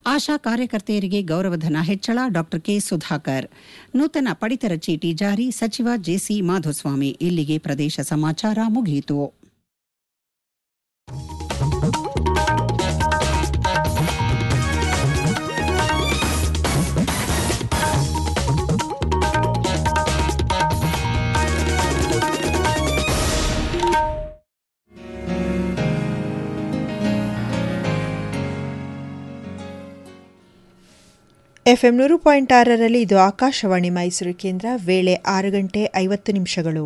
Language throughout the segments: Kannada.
ಆಶಾ ಕಾರ್ಯಕರ್ತೆಯರಿಗೆ ಗೌರವಧನ ಹೆಚ್ಚಳ ಡಾ ಕೆ ಸುಧಾಕರ್ ನೂತನ ಪಡಿತರ ಚೀಟಿ ಜಾರಿ ಸಚಿವ ಜೆಸಿ ಮಾಧುಸ್ವಾಮಿ ಇಲ್ಲಿಗೆ ಪ್ರದೇಶ ಸಮಾಚಾರ ಮುಗಿಯಿತು ಎಫ್ಎಂ ನೂರು ಪಾಯಿಂಟ್ ಆರರಲ್ಲಿ ಇದು ಆಕಾಶವಾಣಿ ಮೈಸೂರು ಕೇಂದ್ರ ವೇಳೆ ಆರು ಗಂಟೆ ಐವತ್ತು ನಿಮಿಷಗಳು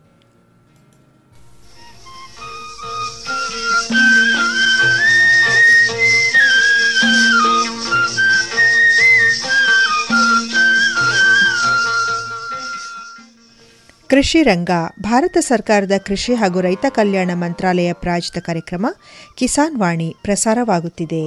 ಕೃಷಿ ರಂಗ ಭಾರತ ಸರ್ಕಾರದ ಕೃಷಿ ಹಾಗೂ ರೈತ ಕಲ್ಯಾಣ ಮಂತ್ರಾಲಯ ಪ್ರಾಯೋಜಿತ ಕಾರ್ಯಕ್ರಮ ಕಿಸಾನ್ ವಾಣಿ ಪ್ರಸಾರವಾಗುತ್ತಿದೆ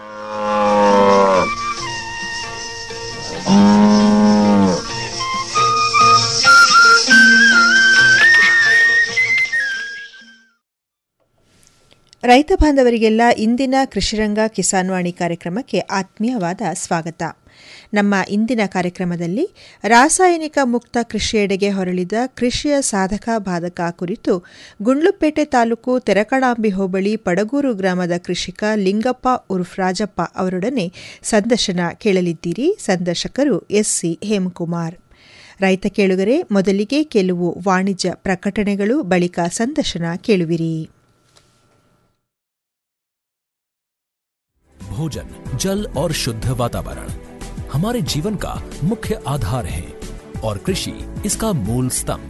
ರೈತ ಬಾಂಧವರಿಗೆಲ್ಲ ಇಂದಿನ ಕೃಷಿರಂಗ ಕಿಸಾನ್ ವಾಣಿ ಕಾರ್ಯಕ್ರಮಕ್ಕೆ ಆತ್ಮೀಯವಾದ ಸ್ವಾಗತ ನಮ್ಮ ಇಂದಿನ ಕಾರ್ಯಕ್ರಮದಲ್ಲಿ ರಾಸಾಯನಿಕ ಮುಕ್ತ ಕೃಷಿಯೆಡೆಗೆ ಹೊರಳಿದ ಕೃಷಿಯ ಸಾಧಕ ಬಾಧಕ ಕುರಿತು ಗುಂಡ್ಲುಪೇಟೆ ತಾಲೂಕು ತೆರಕಣಾಂಬಿ ಹೋಬಳಿ ಪಡಗೂರು ಗ್ರಾಮದ ಕೃಷಿಕ ಲಿಂಗಪ್ಪ ಉರ್ಫ್ ರಾಜಪ್ಪ ಅವರೊಡನೆ ಸಂದರ್ಶನ ಕೇಳಲಿದ್ದೀರಿ ಸಂದರ್ಶಕರು ಎಸ್ಸಿ ಹೇಮಕುಮಾರ್ ರೈತ ಕೇಳುಗರೆ ಮೊದಲಿಗೆ ಕೆಲವು ವಾಣಿಜ್ಯ ಪ್ರಕಟಣೆಗಳು ಬಳಿಕ ಸಂದರ್ಶನ ಕೇಳುವಿರಿ भोजन जल और शुद्ध वातावरण हमारे जीवन का मुख्य आधार है और कृषि इसका मूल स्तंभ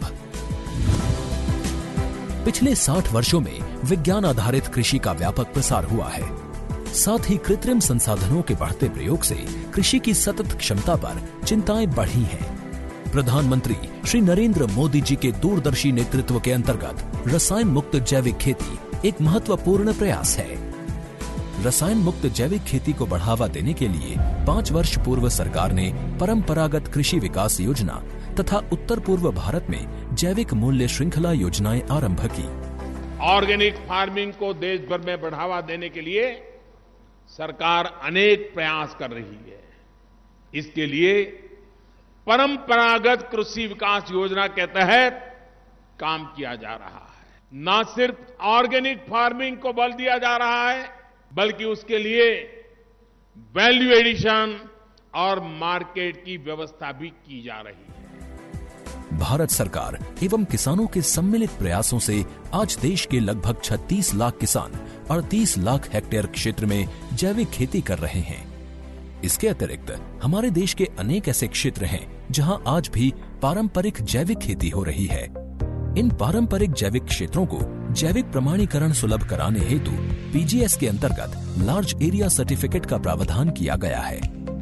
पिछले 60 वर्षों में विज्ञान आधारित कृषि का व्यापक प्रसार हुआ है साथ ही कृत्रिम संसाधनों के बढ़ते प्रयोग से कृषि की सतत क्षमता पर चिंताएं बढ़ी हैं प्रधानमंत्री श्री नरेंद्र मोदी जी के दूरदर्शी नेतृत्व के अंतर्गत रसायन मुक्त जैविक खेती एक महत्वपूर्ण प्रयास है रसायन मुक्त जैविक खेती को बढ़ावा देने के लिए पाँच वर्ष पूर्व सरकार ने परंपरागत कृषि विकास योजना तथा उत्तर पूर्व भारत में जैविक मूल्य श्रृंखला योजनाएं आरंभ की ऑर्गेनिक फार्मिंग को देश भर में बढ़ावा देने के लिए सरकार अनेक प्रयास कर रही है इसके लिए परंपरागत कृषि विकास योजना के तहत काम किया जा रहा है न सिर्फ ऑर्गेनिक फार्मिंग को बल दिया जा रहा है बल्कि उसके लिए वैल्यू एडिशन और मार्केट की व्यवस्था भी की जा रही है भारत सरकार एवं किसानों के सम्मिलित प्रयासों से आज देश के लगभग 36 लाख किसान 38 लाख हेक्टेयर क्षेत्र में जैविक खेती कर रहे हैं इसके अतिरिक्त हमारे देश के अनेक ऐसे क्षेत्र हैं जहां आज भी पारंपरिक जैविक खेती हो रही है इन पारंपरिक जैविक क्षेत्रों को जैविक प्रमाणीकरण सुलभ कराने हेतु पीजीएस के अंतर्गत लार्ज एरिया सर्टिफिकेट का प्रावधान किया गया है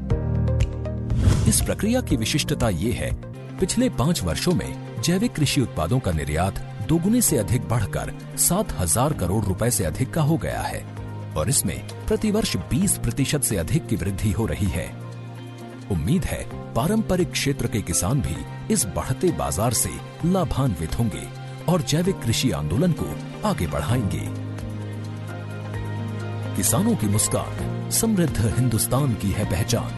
इस प्रक्रिया की विशिष्टता ये है पिछले पाँच वर्षों में जैविक कृषि उत्पादों का निर्यात दोगुने से अधिक बढ़कर सात हजार करोड़ रुपए से अधिक का हो गया है और इसमें प्रतिवर्ष 20 प्रतिशत से अधिक की वृद्धि हो रही है उम्मीद है पारंपरिक क्षेत्र के किसान भी इस बढ़ते बाजार से लाभान्वित होंगे और जैविक कृषि आंदोलन को आगे बढ़ाएंगे किसानों की मुस्कान समृद्ध हिंदुस्तान की है पहचान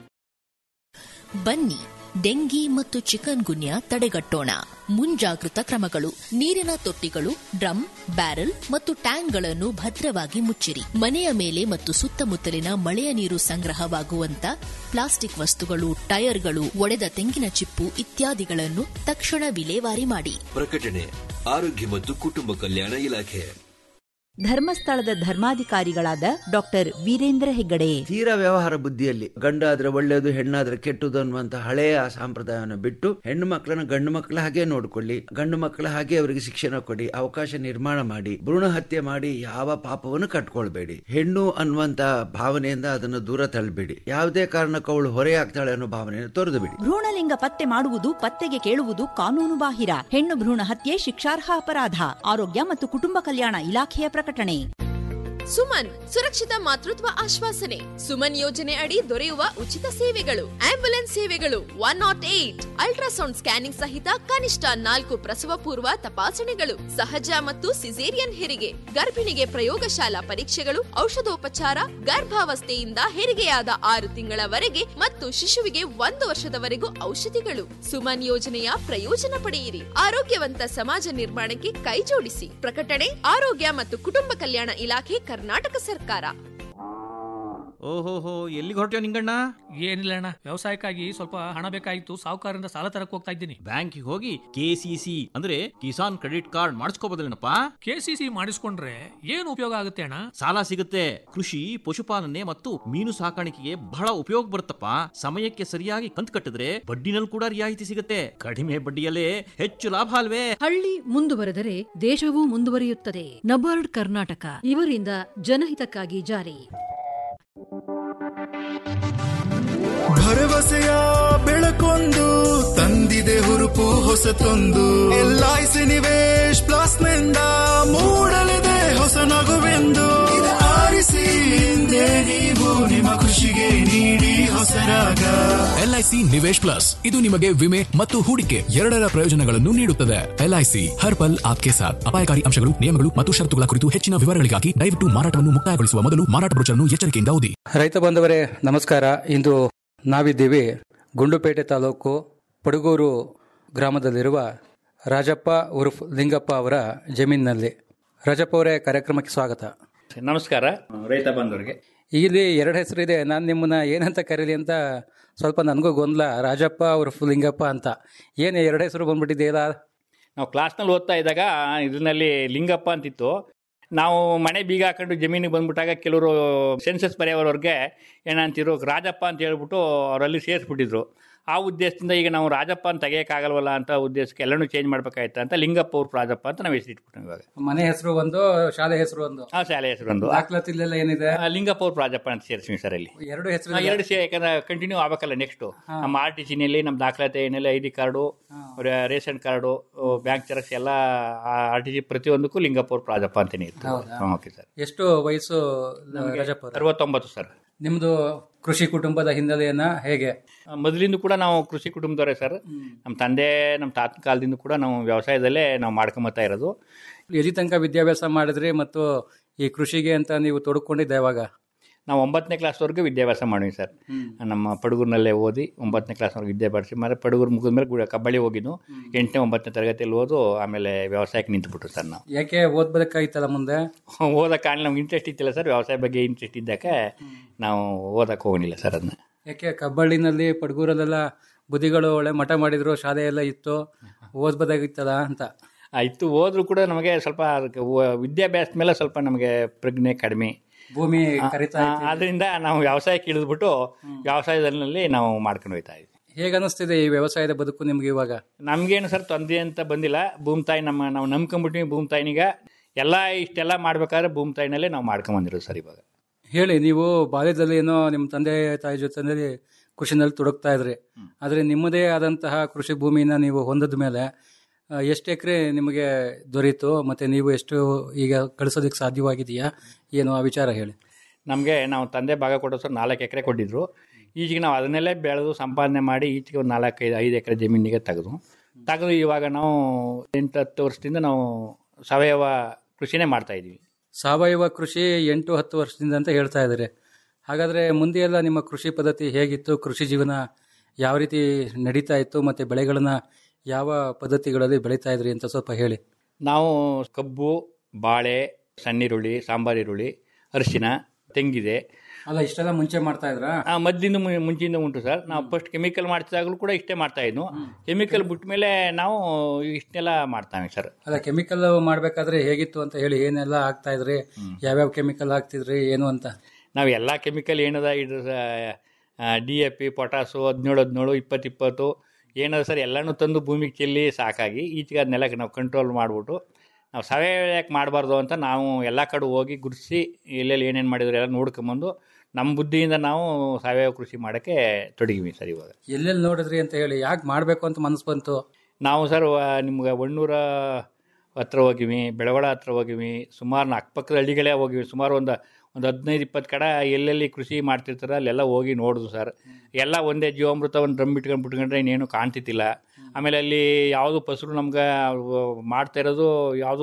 ಬನ್ನಿ ಡೆಂಗಿ ಮತ್ತು ಚಿಕನ್ ಗುನ್ಯಾ ತಡೆಗಟ್ಟೋಣ ಮುಂಜಾಗೃತ ಕ್ರಮಗಳು ನೀರಿನ ತೊಟ್ಟಿಗಳು ಡ್ರಮ್ ಬ್ಯಾರೆಲ್ ಮತ್ತು ಟ್ಯಾಂಕ್ಗಳನ್ನು ಭದ್ರವಾಗಿ ಮುಚ್ಚಿರಿ ಮನೆಯ ಮೇಲೆ ಮತ್ತು ಸುತ್ತಮುತ್ತಲಿನ ಮಳೆಯ ನೀರು ಸಂಗ್ರಹವಾಗುವಂತ ಪ್ಲಾಸ್ಟಿಕ್ ವಸ್ತುಗಳು ಟೈರ್ಗಳು ಒಡೆದ ತೆಂಗಿನ ಚಿಪ್ಪು ಇತ್ಯಾದಿಗಳನ್ನು ತಕ್ಷಣ ವಿಲೇವಾರಿ ಮಾಡಿ ಪ್ರಕಟಣೆ ಆರೋಗ್ಯ ಮತ್ತು ಕುಟುಂಬ ಕಲ್ಯಾಣ ಇಲಾಖೆ ಧರ್ಮಸ್ಥಳದ ಧರ್ಮಾಧಿಕಾರಿಗಳಾದ ಡಾಕ್ಟರ್ ವೀರೇಂದ್ರ ಹೆಗ್ಗಡೆ ತೀರಾ ವ್ಯವಹಾರ ಬುದ್ಧಿಯಲ್ಲಿ ಗಂಡಾದ್ರೆ ಒಳ್ಳೆಯದು ಹೆಣ್ಣಾದ್ರೆ ಕೆಟ್ಟದು ಅನ್ನುವಂತ ಹಳೆಯ ಸಂಪ್ರದಾಯವನ್ನು ಬಿಟ್ಟು ಹೆಣ್ಣು ಮಕ್ಕಳನ್ನ ಗಂಡು ಮಕ್ಕಳ ಹಾಗೆ ನೋಡ್ಕೊಳ್ಳಿ ಗಂಡು ಮಕ್ಕಳ ಹಾಗೆ ಅವರಿಗೆ ಶಿಕ್ಷಣ ಕೊಡಿ ಅವಕಾಶ ನಿರ್ಮಾಣ ಮಾಡಿ ಭ್ರೂಣ ಹತ್ಯೆ ಮಾಡಿ ಯಾವ ಪಾಪವನ್ನು ಕಟ್ಕೊಳ್ಬೇಡಿ ಹೆಣ್ಣು ಅನ್ನುವಂತ ಭಾವನೆಯಿಂದ ಅದನ್ನು ದೂರ ತಳ್ಳಬೇಡಿ ಯಾವುದೇ ಕಾರಣಕ್ಕೂ ಅವಳು ಹೊರೆಯಾಗ್ತಾಳೆ ಅನ್ನೋ ಭಾವನೆಯನ್ನು ತೊರೆದು ಬಿಡಿ ಭ್ರೂಣಲಿಂಗ ಪತ್ತೆ ಮಾಡುವುದು ಪತ್ತೆಗೆ ಕೇಳುವುದು ಕಾನೂನು ಬಾಹಿರ ಹೆಣ್ಣು ಭ್ರೂಣ ಹತ್ಯೆ ಶಿಕ್ಷಾರ್ಹ ಅಪರಾಧ ಆರೋಗ್ಯ ಮತ್ತು ಕುಟುಂಬ ಕಲ್ಯಾಣ ಇಲಾಖೆಯ ಪ್ರಕಟಣೆ ಸುಮನ್ ಸುರಕ್ಷಿತ ಮಾತೃತ್ವ ಆಶ್ವಾಸನೆ ಸುಮನ್ ಯೋಜನೆ ಅಡಿ ದೊರೆಯುವ ಉಚಿತ ಸೇವೆಗಳು ಆಂಬ್ಯುಲೆನ್ಸ್ ಸೇವೆಗಳು one not eight ultrasound scanning ಸಹಿತ ಕನಿಷ್ಠ ನಾಲ್ಕು ಪ್ರಸವ ಪೂರ್ವ ತಪಾಸಣೆಗಳು ಸಹಜ ಮತ್ತು ಸಿಸೇರಿಯನ್ ಹೆರಿಗೆ ಗರ್ಭಿಣಿಗೆ ಪ್ರಯೋಗಶಾಲಾ ಪರೀಕ್ಷೆಗಳು ಔಷಧೋಪಚಾರ ಗರ್ಭಾವಸ್ಥೆಯಿಂದ ಹೆರಿಗೆಯಾದ ಆರು ತಿಂಗಳವರೆಗೆ ಮತ್ತು ಶಿಶುವಿಗೆ ಒಂದು ವರ್ಷದವರೆಗೂ ಔಷಧಿಗಳು ಸುಮನ್ ಯೋಜನೆಯ ಪ್ರಯೋಜನ ಪಡೆಯಿರಿ ಆರೋಗ್ಯವಂತ ಸಮಾಜ ನಿರ್ಮಾಣಕ್ಕೆ ಕೈಜೋಡಿಸಿ ಪ್ರಕಟಣೆ ಆರೋಗ್ಯ ಮತ್ತು ಕುಟುಂಬ ಕಲ್ಯಾಣ ಇಲಾಖೆ ಕರ್ನಾಟಕ ಸರ್ಕಾರ ಓಹೋಹೋ ಎಲ್ಲಿಗೆ ಹೊರಟ್ಯೋ ನಿಂಗಣ್ಣ ಏನಿಲ್ಲ ಅಣ್ಣ ವ್ಯವಸಾಯಕ್ಕಾಗಿ ಸ್ವಲ್ಪ ಹಣ ಬೇಕಾಗಿತ್ತು ಸಾಹುಕಾರರಿಂದ ಸಾಲ ತರಕ್ ಹೋಗ್ತಾ ಇದ್ದೀನಿ ಬ್ಯಾಂಕಿಗೆ ಹೋಗಿ ಕೆ ಸಿ ಸಿ ಅಂದ್ರೆ ಕಿಸಾನ್ ಕ್ರೆಡಿಟ್ ಕಾರ್ಡ್ ಮಾಡಿಸ್ಕೋಬೋದಲ್ಲೇನಪ್ಪ ಕೆ ಸಿ ಸಿ ಮಾಡಿಸ್ಕೊಂಡ್ರೆ ಏನು ಉಪಯೋಗ ಆಗುತ್ತೆ ಅಣ್ಣ ಸಾಲ ಸಿಗುತ್ತೆ ಕೃಷಿ ಪಶುಪಾಲನೆ ಮತ್ತು ಮೀನು ಸಾಕಾಣಿಕೆಗೆ ಬಹಳ ಉಪಯೋಗ ಬರುತ್ತಪ್ಪ ಸಮಯಕ್ಕೆ ಸರಿಯಾಗಿ ಕಂತು ಕಟ್ಟಿದ್ರೆ ಬಡ್ಡಿನಲ್ಲಿ ಕೂಡ ರಿಯಾಯಿತಿ ಸಿಗುತ್ತೆ ಕಡಿಮೆ ಬಡ್ಡಿಯಲ್ಲೇ ಹೆಚ್ಚು ಲಾಭ ಅಲ್ವೇ ಹಳ್ಳಿ ಮುಂದುವರೆದರೆ ದೇಶವೂ ಮುಂದುವರಿಯುತ್ತದೆ ನಬಾರ್ಡ್ ಕರ್ನಾಟಕ ಇವರಿಂದ ಜನಹಿತಕ್ಕಾಗಿ ಜಾರಿ ಭರವಸೆಯ ಬೆಳಕೊಂದು ತಂದಿದೆ ಹುರುಪು ಹೊಸತೊಂದು L I C Nivesh plus ನಿಂದ ಮೂಡಲಿದೆ ಹೊಸ ನಗುವೆಂದು ಇದು ಆರಿಸಿ ಹಿಂದೆ ನೀವು ನಿಮ್ಮ ಖುಷಿಗೆ ನೀಡಿ ಹೊಸ ರಾಗ ಎಲ್ಐಸಿ ನಿವೇಶ್ ಪ್ಲಸ್ ಇದು ನಿಮಗೆ ವಿಮೆ ಮತ್ತು ಹೂಡಿಕೆ ಎರಡರ ಪ್ರಯೋಜನಗಳನ್ನು ನೀಡುತ್ತದೆ ಎಲ್ಐಸಿ ಹರ್ ಪಲ್ ಆಪ್ಕೆ ಸಾಥ್ ಅಪಾಯಕಾರಿ ಅಂಶಗಳು ನಿಯಮಗಳು ಮತ್ತು ಷರತ್ತುಗಳ ಕುರಿತು ಹೆಚ್ಚಿನ ವಿವರಗಳಿಗಾಗಿ ದಯವಿಟ್ಟು ಮಾರಾಟವನ್ನು ಮುಕ್ತಾಯಗೊಳಿಸುವ ಮೊದಲು ಮಾರಾಟ ಬ್ರೋಚರ್ನ್ನು ಎಚ್ಚರಿಕೆಯಿಂದ ಓದಿ ರೈತ ಬಂಧುವರೇ ನಮಸ್ಕಾರ ಇಂದು ನಾವಿದ್ದೀವಿ ಗುಂಡುಪೇಟೆ ತಾಲೂಕು ಪಡುಗೂರು ಗ್ರಾಮದಲ್ಲಿರುವ ರಾಜಪ್ಪ ಉರ್ಫ್ ಲಿಂಗಪ್ಪ ಅವರ ಜಮೀನಿನಲ್ಲಿ ರಾಜಪ್ಪ ಅವರೇ ಕಾರ್ಯಕ್ರಮಕ್ಕೆ ಸ್ವಾಗತ ನಮಸ್ಕಾರ ರೈತ ಬಂಧುವರಿಗೆ ಇಲ್ಲಿ ಎರಡು ಹೆಸರಿದೆ ನಾನು ನಿಮ್ಮನ್ನ ಏನಂತ ಕರೀಲಿ ಅಂತ ಸ್ವಲ್ಪ ನನಗೂ ಗೊಂದಲ ರಾಜಪ್ಪ ಉರ್ಫ್ ಲಿಂಗಪ್ಪ ಅಂತ ಏನು ಎರಡು ಹೆಸರು ಬಂದ್ಬಿಟ್ಟಿದೆಯಲ್ಲ ನಾವು ಕ್ಲಾಸ್ನಲ್ಲಿ ಓದ್ತಾ ಇದ್ದಾಗ ಇದರಲ್ಲಿ ಲಿಂಗಪ್ಪ ಅಂತಿತ್ತು ನಾವು ಮನೆ ಬೀಗ ಹಾಕೊಂಡು ಜಮೀನಿಗೆ ಬಂದ್ಬಿಟ್ಟಾಗ ಕೆಲವರು ಸೆನ್ಸಸ್ ಬರೆಯೋರವ್ರಿಗೆ ಏನಂತಿರು ರಾಜಪ್ಪ ಅಂತ ಹೇಳ್ಬಿಟ್ಟು ಅವರಲ್ಲಿ ಸೇರಿಸ್ಬಿಟ್ಟಿದ್ರು ಆ ಉದ್ದೇಶದಿಂದ ಈಗ ನಾವು ರಾಜಪ್ಪ ಅಂತ ತೆಗಿಯೋಕ್ಕಾಗಲ್ವಲ್ಲ ಅಂತ ಉದ್ದೇಶಕ್ಕೆ ಎಲ್ಲನೂ ಚೇಂಜ್ ಮಾಡ್ಬೇಕಾಯ್ತು ಅಂತ ಲಿಂಗಪ್ಪ ಅವ್ರ ರಾಜಪ್ಪ ಅಂತ ನಾವು ಹೆಸರಿಟ್ಬಿಟ್ಟು ಇವಾಗ ಮನೆ ಹೆಸರು ಒಂದು ಶಾಲೆ ಹೆಸರು ಒಂದು ಆ ಶಾಲೆ ಹೆಸರು ಒಂದು ದಾಖಲಾತಿಲೆಲ್ಲ ಏನಿದೆ ಆ, ಲಿಂಗಪ್ಪ ಅವ್ರ ರಾಜಪ್ಪ ಅಂತ ಸೇರಿಸ್ತೀವಿ ಸರ್ ಇಲ್ಲಿ ಎರಡು ಹೆಸರು ಆ, ಎರಡು ಸೇ ಯಾಕಂದ್ರೆ ಕಂಟಿನ್ಯೂ ಆಗ್ಬೇಕಲ್ಲ ನೆಕ್ಸ್ಟ್ ನಮ್ಮ ಆರ್ ಟಿ ಸಿನಲ್ಲಿ ನಮ್ಮ ದಾಖಲಾತಿ ಏನೆಲ್ಲ I D card ration card bank xerox ಎಲ್ಲ ಆರ್ ಟಿ ಸಿ ಪ್ರತಿಯೊಂದಕ್ಕೂ ಲಿಂಗಪ್ಪ ಅವ್ರ ರಾಜಪ್ಪ ಅಂತಾನೆ ಇತ್ತು ಹೌದಾ? ಓಕೆ ಸರ್ ಎಷ್ಟು ವಯಸ್ಸು ರಾಜಪ್ಪ ಅವರೇ? ಅರವತ್ತೊಂಬತ್ತು ಸರ್ ನಿಮ್ದು ಕೃಷಿ ಕುಟುಂಬದ ಹಿನ್ನೆಲೆಯನ್ನ ಹೇಗೆ ಮೊದಲಿಂದ ಕೂಡ ನಾವು ಕೃಷಿ ಕುಟುಂಬದವರೇ ಸರ್ ನಮ್ಮ ತಂದೆ ನಮ್ಮ ತಾತನ ಕಾಲದಿಂದ ಕೂಡ ನಾವು ವ್ಯವಸಾಯದಲ್ಲೇ ನಾವು ಮಾಡ್ಕೊಂಬತ್ತಾ ಇರೋದು ಎಲ್ಲಿ ತನಕ ವಿದ್ಯಾಭ್ಯಾಸ ಮಾಡಿದ್ರಿ ಮತ್ತು ಈ ಕೃಷಿಗೆ ಅಂತ ನೀವು ತೊಡ್ಕೊಂಡಿದ್ದೆ ಯಾವಾಗ ನಾವು ಒಂಬತ್ತನೇ ಕ್ಲಾಸ್ವರೆಗೂ ವಿದ್ಯಾಭ್ಯಾಸ ಮಾಡಿವಿ ಸರ್ ನಮ್ಮ ಪಡುಗೂರಿನಲ್ಲೇ ಓದಿ ಒಂಬತ್ತನೇ ಕ್ಲಾಸ್ವರೆಗೆ ವಿದ್ಯಾಭ್ಯಾಸ ಮಾಡಿ ಪಡುಗೂರು ಮುಗಿದ ಮೇಲೆ ಗುಡ ಕಬ್ಬಳ್ಳಿ ಹೋಗಿದ್ದು ಎಂಟನೇ ಒಂಬತ್ತನೇ ತರಗತಿಯಲ್ಲಿ ಓದು ಆಮೇಲೆ ವ್ಯವಸಾಯಕ್ಕೆ ನಿಂತುಬಿಟ್ರು ಸರ್ ನಾವು ಯಾಕೆ ಓದ್ಬೇಕಾಗಿತ್ತಲ್ಲ ಮುಂದೆ ಓದಕ್ಕೆ ಕಾರಣ ನಮ್ಗೆ ಇಂಟ್ರೆಸ್ಟ್ ಇತ್ತಿಲ್ಲ ಸರ್ ವ್ಯವಸಾಯ ಬಗ್ಗೆ ಇಂಟ್ರೆಸ್ಟ್ ಇದ್ದಕ್ಕೆ ನಾವು ಓದಕ್ಕೆ ಹೋಗಲಿಲ್ಲ ಸರ್ ಅದನ್ನ ಯಾಕೆ ಕಬ್ಬಳ್ಳಿನಲ್ಲಿ ಪಡ್ಗೂರಲ್ಲೆಲ್ಲ ಬುದ್ಧಿಗಳು ಒಳ್ಳೆ ಮಠ ಮಾಡಿದ್ರು ಶಾಲೆ ಎಲ್ಲ ಇತ್ತು ಓದ್ಬೋದಾಗಿತ್ತಲ್ಲ ಅಂತ ಆ, ಇತ್ತು ಹೋದ್ರು ಕೂಡ ನಮಗೆ ಸ್ವಲ್ಪ ಅದಕ್ಕೆ ಓ- ವಿದ್ಯಾಭ್ಯಾಸದ ಮೇಲೆ ಸ್ವಲ್ಪ ನಮಗೆ ಪ್ರಜ್ಞೆ ಕಡಿಮೆ ಭೂಮಿ ಕರಿತಾ ಆ- ಆದ್ರಿಂದ ನಾವು ವ್ಯವಸಾಯಕ್ಕೆ ಇಳಿದ್ಬಿಟ್ಟು ವ್ಯವಸಾಯದಲ್ಲಿ ನಾವು ಮಾಡ್ಕೊಂಡು ಹೋಗ್ತಾ ಇದ್ವಿ ಹೇಗೆ ಅನಿಸ್ತಿದೆ ಈ ವ್ಯವಸಾಯದ ಬದುಕು ನಿಮ್ಗೆ ಇವಾಗ ನಮ್ಗೇನು ಸರ್ ತೊಂದರೆ ಅಂತ ಬಂದಿಲ್ಲ ಭೂಮಿ ತಾಯಿ ನಮ್ಮ ನಾವು ನಂಬ್ಕೊಂಡ್ಬಿಟ್ಟಿವಿ ಭೂಮಿ ತಾಯಿನೀಗ ಎಲ್ಲ ಇಷ್ಟೆಲ್ಲ ಮಾಡ್ಬೇಕಾದ್ರೆ ಭೂಮಿ ತಾಯಿನಲ್ಲೇ ನಾವು ಮಾಡ್ಕೊಂಬಂದಿರೋದು ಸರ್ ಇವಾಗ ಹೇಳಿ ನೀವು ಬಾಲ್ಯದಲ್ಲಿ ಏನೋ ನಿಮ್ಮ ತಂದೆ ತಾಯಿ ಜೊತೆನಲ್ಲಿ ಕೃಷಿನಲ್ಲಿ ತೊಡಗ್ತಾ ಇದ್ರಿ ಆದರೆ ನಿಮ್ಮದೇ ಆದಂತಹ ಕೃಷಿ ಭೂಮಿನ ನೀವು ಹೊಂದದ ಮೇಲೆ ಆ, ಎಷ್ಟು ಎಕರೆ ನಿಮಗೆ ದೊರೀತು ಮತ್ತೆ ನೀವು ಎಷ್ಟು ಈಗ ಕಳಿಸೋದಕ್ಕೆ ಸಾಧ್ಯವಾಗಿದೆಯಾ ಏನು ಆ ವಿಚಾರ ಹೇಳಿ ನಮಗೆ ನಾವು ತಂದೆ ಭಾಗ ಕೊಡೋ ಸರ್ ನಾಲ್ಕು ಎಕರೆ ಕೊಟ್ಟಿದ್ರು ಈಚೆಗೆ ನಾವು ಅದನ್ನೆಲ್ಲೇ ಬೆಳೆದು ಸಂಪಾದನೆ ಮಾಡಿ ಈಚೆಗೆ ಒಂದು ನಾಲ್ಕೈದು ಐದು ಎಕರೆ ಜಮೀನಿಗೆ ತೆಗೆದು ತೆಗೆದು ಇವಾಗ ನಾವು ಎಂಟು ಹತ್ತು ವರ್ಷದಿಂದ ನಾವು ಸಾವಯವ ಕೃಷಿನೇ ಮಾಡ್ತಾ ಇದ್ವಿ ಸಾವಯವ ಕೃಷಿ ಎಂಟು ಹತ್ತು ವರ್ಷದಿಂದ ಅಂತ ಹೇಳ್ತಾ ಇದ್ದಾರೆ ಹಾಗಾದರೆ ಮುಂದೆ ಎಲ್ಲ ನಿಮ್ಮ ಕೃಷಿ ಪದ್ಧತಿ ಹೇಗಿತ್ತು ಕೃಷಿ ಜೀವನ ಯಾವ ರೀತಿ ನಡೀತಾ ಇತ್ತು ಮತ್ತು ಬೆಳೆಗಳನ್ನ ಯಾವ ಪದ್ಧತಿಗಳಲ್ಲಿ ಬೆಳೀತಾ ಇದ್ರಿ ಅಂತ ಸ್ವಲ್ಪ ಹೇಳಿ ನಾವು ಕಬ್ಬು ಬಾಳೆ ಸಣ್ಣಿರುಳ್ಳಿ ಸಾಂಬಾರಿರುಳ್ಳಿ ಅರಿಶಿನ ತೆಂಗಿದೆ ಅಲ್ಲ ಇಷ್ಟೆಲ್ಲ ಮುಂಚೆ ಮಾಡ್ತಾ ಇದ್ರಾ ಆ, ಮದ್ದಿಂದ ಮು- ಮುಂಚೆಯಿಂದ ಉಂಟು ಸರ್ ನಾವು ಫಸ್ಟ್ ಕೆಮಿಕಲ್ ಮಾಡ್ತಿದ್ದಾಗಲೂ ಕೂಡ ಇಷ್ಟೇ ಮಾಡ್ತಾ ಇದ್ವು ಕೆಮಿಕಲ್ ಬಿಟ್ಟ ಮೇಲೆ ನಾವು ಇಷ್ಟನ್ನೆಲ್ಲ ಮಾಡ್ತಾವೆ ಸರ್ ಅಲ್ಲ ಕೆಮಿಕಲ್ ಮಾಡ್ಬೇಕಾದ್ರೆ ಹೇಗಿತ್ತು ಅಂತ ಹೇಳಿ ಏನೆಲ್ಲ ಹಾಕ್ತಾ ಇದ್ರಿ ಯಾವ್ಯಾವ ಕೆಮಿಕಲ್ ಹಾಕ್ತಿದ್ರಿ ಏನು ಅಂತ ನಾವು ಎಲ್ಲ ಕೆಮಿಕಲ್ ಏನದ ಇದು ಡಿ ಎ ಪಿ ಪೊಟಾಸು ಹದಿನೇಳು ಹದಿನೇಳು ಇಪ್ಪತ್ತು ಇಪ್ಪತ್ತು ಏನದ ಸರ್ ಎಲ್ಲನೂ ತಂದು ಭೂಮಿಗೆ ಚೆಲ್ಲಿ ಸಾಕಾಗಿ ಈಚೆಗೆ ಅದನ್ನೆಲ್ಲ ನಾವು ಕಂಟ್ರೋಲ್ ಮಾಡಿಬಿಟ್ಟು ನಾವು ಸಾವಯವ ಯಾಕೆ ಮಾಡಬಾರ್ದು ಅಂತ ನಾವು ಎಲ್ಲ ಕಡೆ ಹೋಗಿ ಗುರುತಿಸಿ ಎಲ್ಲೆಲ್ಲಿ ಏನೇನು ಮಾಡಿದ್ರು ಎಲ್ಲ ನೋಡ್ಕೊಂಬಂದು ನಮ್ಮ ಬುದ್ಧಿಯಿಂದ ನಾವು ಸಾವಯವ ಕೃಷಿ ಮಾಡೋಕ್ಕೆ ತೊಡಗಿವಿ ಸರ್ ಇವಾಗ ಎಲ್ಲೆಲ್ಲಿ ನೋಡಿದ್ರಿ ಅಂತ ಹೇಳಿ ಯಾಕೆ ಮಾಡಬೇಕು ಅಂತ ಮನಸ್ಸು ಬಂತು ನಾವು ಸರ್ ವ- ನಿಮ್ಗೆ ಒಣ್ಣೂರ ಹತ್ರ ಹೋಗಿವಿ ಬೆಳಗೊಳ ಹತ್ರ ಹೋಗಿವಿ ಸುಮಾರು ಅಕ್ಕಪಕ್ಕದ ಹಳ್ಳಿಗಳೇ ಹೋಗಿವಿ ಸುಮಾರು ಒಂದು ಒಂದು ಹದಿನೈದು ಇಪ್ಪತ್ತು ಕಡೆ ಎಲ್ಲೆಲ್ಲಿ ಕೃಷಿ ಮಾಡ್ತಿರ್ತಾರೆ ಅಲ್ಲೆಲ್ಲ ಹೋಗಿ ನೋಡಿದ್ವು ಸರ್ ಎಲ್ಲ ಒಂದೇ ಜೀವಾಮೃತ ಒಂದು ಡ್ರಮ್ ಬಿಟ್ಕೊಂಡು ಬಿಟ್ಕೊಂಡ್ರೆ ಇನ್ನೇನು ಕಾಣ್ತಿತ್ತಿಲ್ಲ ಆಮೇಲೆ ಅಲ್ಲಿ ಯಾವುದು ಫಸಲು ನಮ್ಗೆ ಮಾಡ್ತಾ ಇರೋದು ಯಾವುದೂ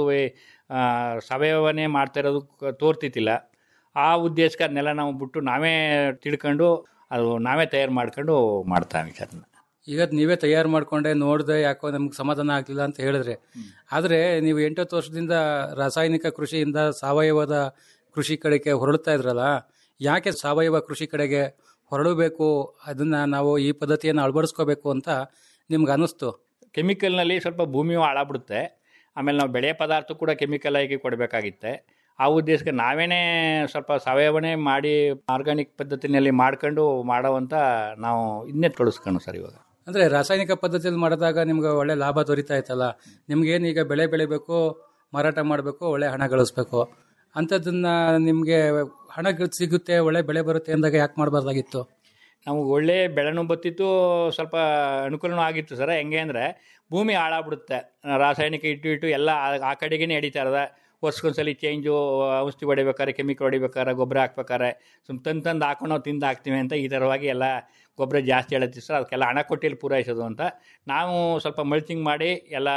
ಸಾವಯವನೇ ಮಾಡ್ತಾ ಇರೋದು ಕ- ತೋರ್ತಿತ್ತಿಲ್ಲ ಆ ಉದ್ದೇಶಕ್ಕೆ ಅದನ್ನೆಲ್ಲ ನಾವು ಬಿಟ್ಟು ನಾವೇ ತಿಳ್ಕೊಂಡು ಅದು ನಾವೇ ತಯಾರು ಮಾಡ್ಕೊಂಡು ಮಾಡ್ತಾವೆ ಸರ್ ಈಗ ಅದ್ ನೀವೇ ತಯಾರು ಮಾಡ್ಕೊಂಡೆ ನೋಡಿದೆ ಯಾಕೋ ನಮ್ಗೆ ಸಮಾಧಾನ ಆಗ್ಲಿಲ್ಲ ಅಂತ ಹೇಳಿದ್ರೆ ಆದ್ರೆ ನೀವು ಎಂಟತ್ತು ವರ್ಷದಿಂದ ರಾಸಾಯನಿಕ ಕೃಷಿಯಿಂದ ಸಾವಯವದ ಕೃಷಿ ಕಡೆಗೆ ಹೊರಡ್ತಾ ಇದ್ರಲ್ಲ ಯಾಕೆ ಸಾವಯವ ಕೃಷಿ ಕಡೆಗೆ ಹೊರಡಬೇಕು ಅದನ್ನ ನಾವು ಈ ಪದ್ಧತಿಯನ್ನು ಅಳವಡಿಸ್ಕೋಬೇಕು ಅಂತ ನಿಮ್ಗೆ ಅನಿಸ್ತು ಕೆಮಿಕಲ್ನಲ್ಲಿ ಸ್ವಲ್ಪ ಭೂಮಿಯು ಹಾಳಾಗ್ಬಿಡುತ್ತೆ ಆಮೇಲೆ ನಾವು ಬೆಳೆ ಪದಾರ್ಥ ಕೂಡ ಕೆಮಿಕಲ್ ಆಗಿ ಕೊಡಬೇಕಾಗಿತ್ತೆ ಆ ಉದ್ದೇಶಕ್ಕೆ ನಾವೇನೇ ಸ್ವಲ್ಪ ಸಾವಯವನೇ ಮಾಡಿ ಆರ್ಗಾನಿಕ್ ಪದ್ಧತಿನಲ್ಲಿ ಮಾಡ್ಕೊಂಡು ಮಾಡೋವಂಥ ನಾವು ಇದನ್ನೇ ತೊಳಸ್ಕೊಂಡು ಸರ್ ಇವಾಗ ಅಂದ್ರೆ ರಾಸಾಯನಿಕ ಪದ್ಧತಿಯಲ್ಲಿ ಮಾಡಿದಾಗ ನಿಮ್ಗೆ ಒಳ್ಳೆ ಲಾಭ ದೊರೀತಾ ಇತ್ತಲ್ಲ ನಿಮ್ಗೇನು ಈಗ ಬೆಳೆ ಬೆಳಿಬೇಕು ಮಾರಾಟ ಮಾಡಬೇಕು ಒಳ್ಳೆ ಹಣ ಗಳಿಸ್ಬೇಕು ಅಂಥದ್ದನ್ನ ನಿಮಗೆ ಹಣ ಗಳ- ಸಿಗುತ್ತೆ ಒಳ್ಳೆ ಬೆಳೆ ಬರುತ್ತೆ ಅಂದಾಗ ಯಾಕೆ ಮಾಡಬಾರ್ದಾಗಿತ್ತು ನಮಗೆ ಒಳ್ಳೆ ಬೆಳೆನೂ ಬತ್ತಿತ್ತು ಸ್ವಲ್ಪ ಅನುಕೂಲನೂ ಆಗಿತ್ತು ಸರ್ ಹೆಂಗೆ ಅಂದರೆ ಭೂಮಿ ಹಾಳಾಗ್ಬಿಡುತ್ತೆ ರಾಸಾಯನಿಕ ಇಟ್ಟು ಇಟ್ಟು ಎಲ್ಲ ಆ- ಆ ಕಡೆಗೇ ನಡೀತಾ ಇರೋದ ವರ್ಷಕ್ಕೊಂದ್ಸಲಿ ಚೇಂಜು ಔಷಧಿ ಹೊಡಿಬೇಕಾರೆ ಕೆಮಿಕಲ್ ಹೊಡಿಬೇಕಾರೆ ಗೊಬ್ಬರ ಹಾಕ್ಬೇಕಾರೆ ಸುಮ್ ತಂದು ತಂದು ಹಾಕೊಂಡು ನಾವು ತಿಂದು ಹಾಕ್ತೀವಿ ಅಂತ ಈ ಥರವಾಗಿ ಎಲ್ಲ ಗೊಬ್ಬರ ಜಾಸ್ತಿ ಹೇಳತ್ತೀವಿ ಸರ್ ಅದಕ್ಕೆಲ್ಲ ಹಣ ಕೊಟ್ಟಿಲ್ಲಿ ಪೂರೈಸೋದು ಅಂತ ನಾವು ಸ್ವಲ್ಪ ಮಲ್ಚಿಂಗ್ ಮಾಡಿ ಎಲ್ಲ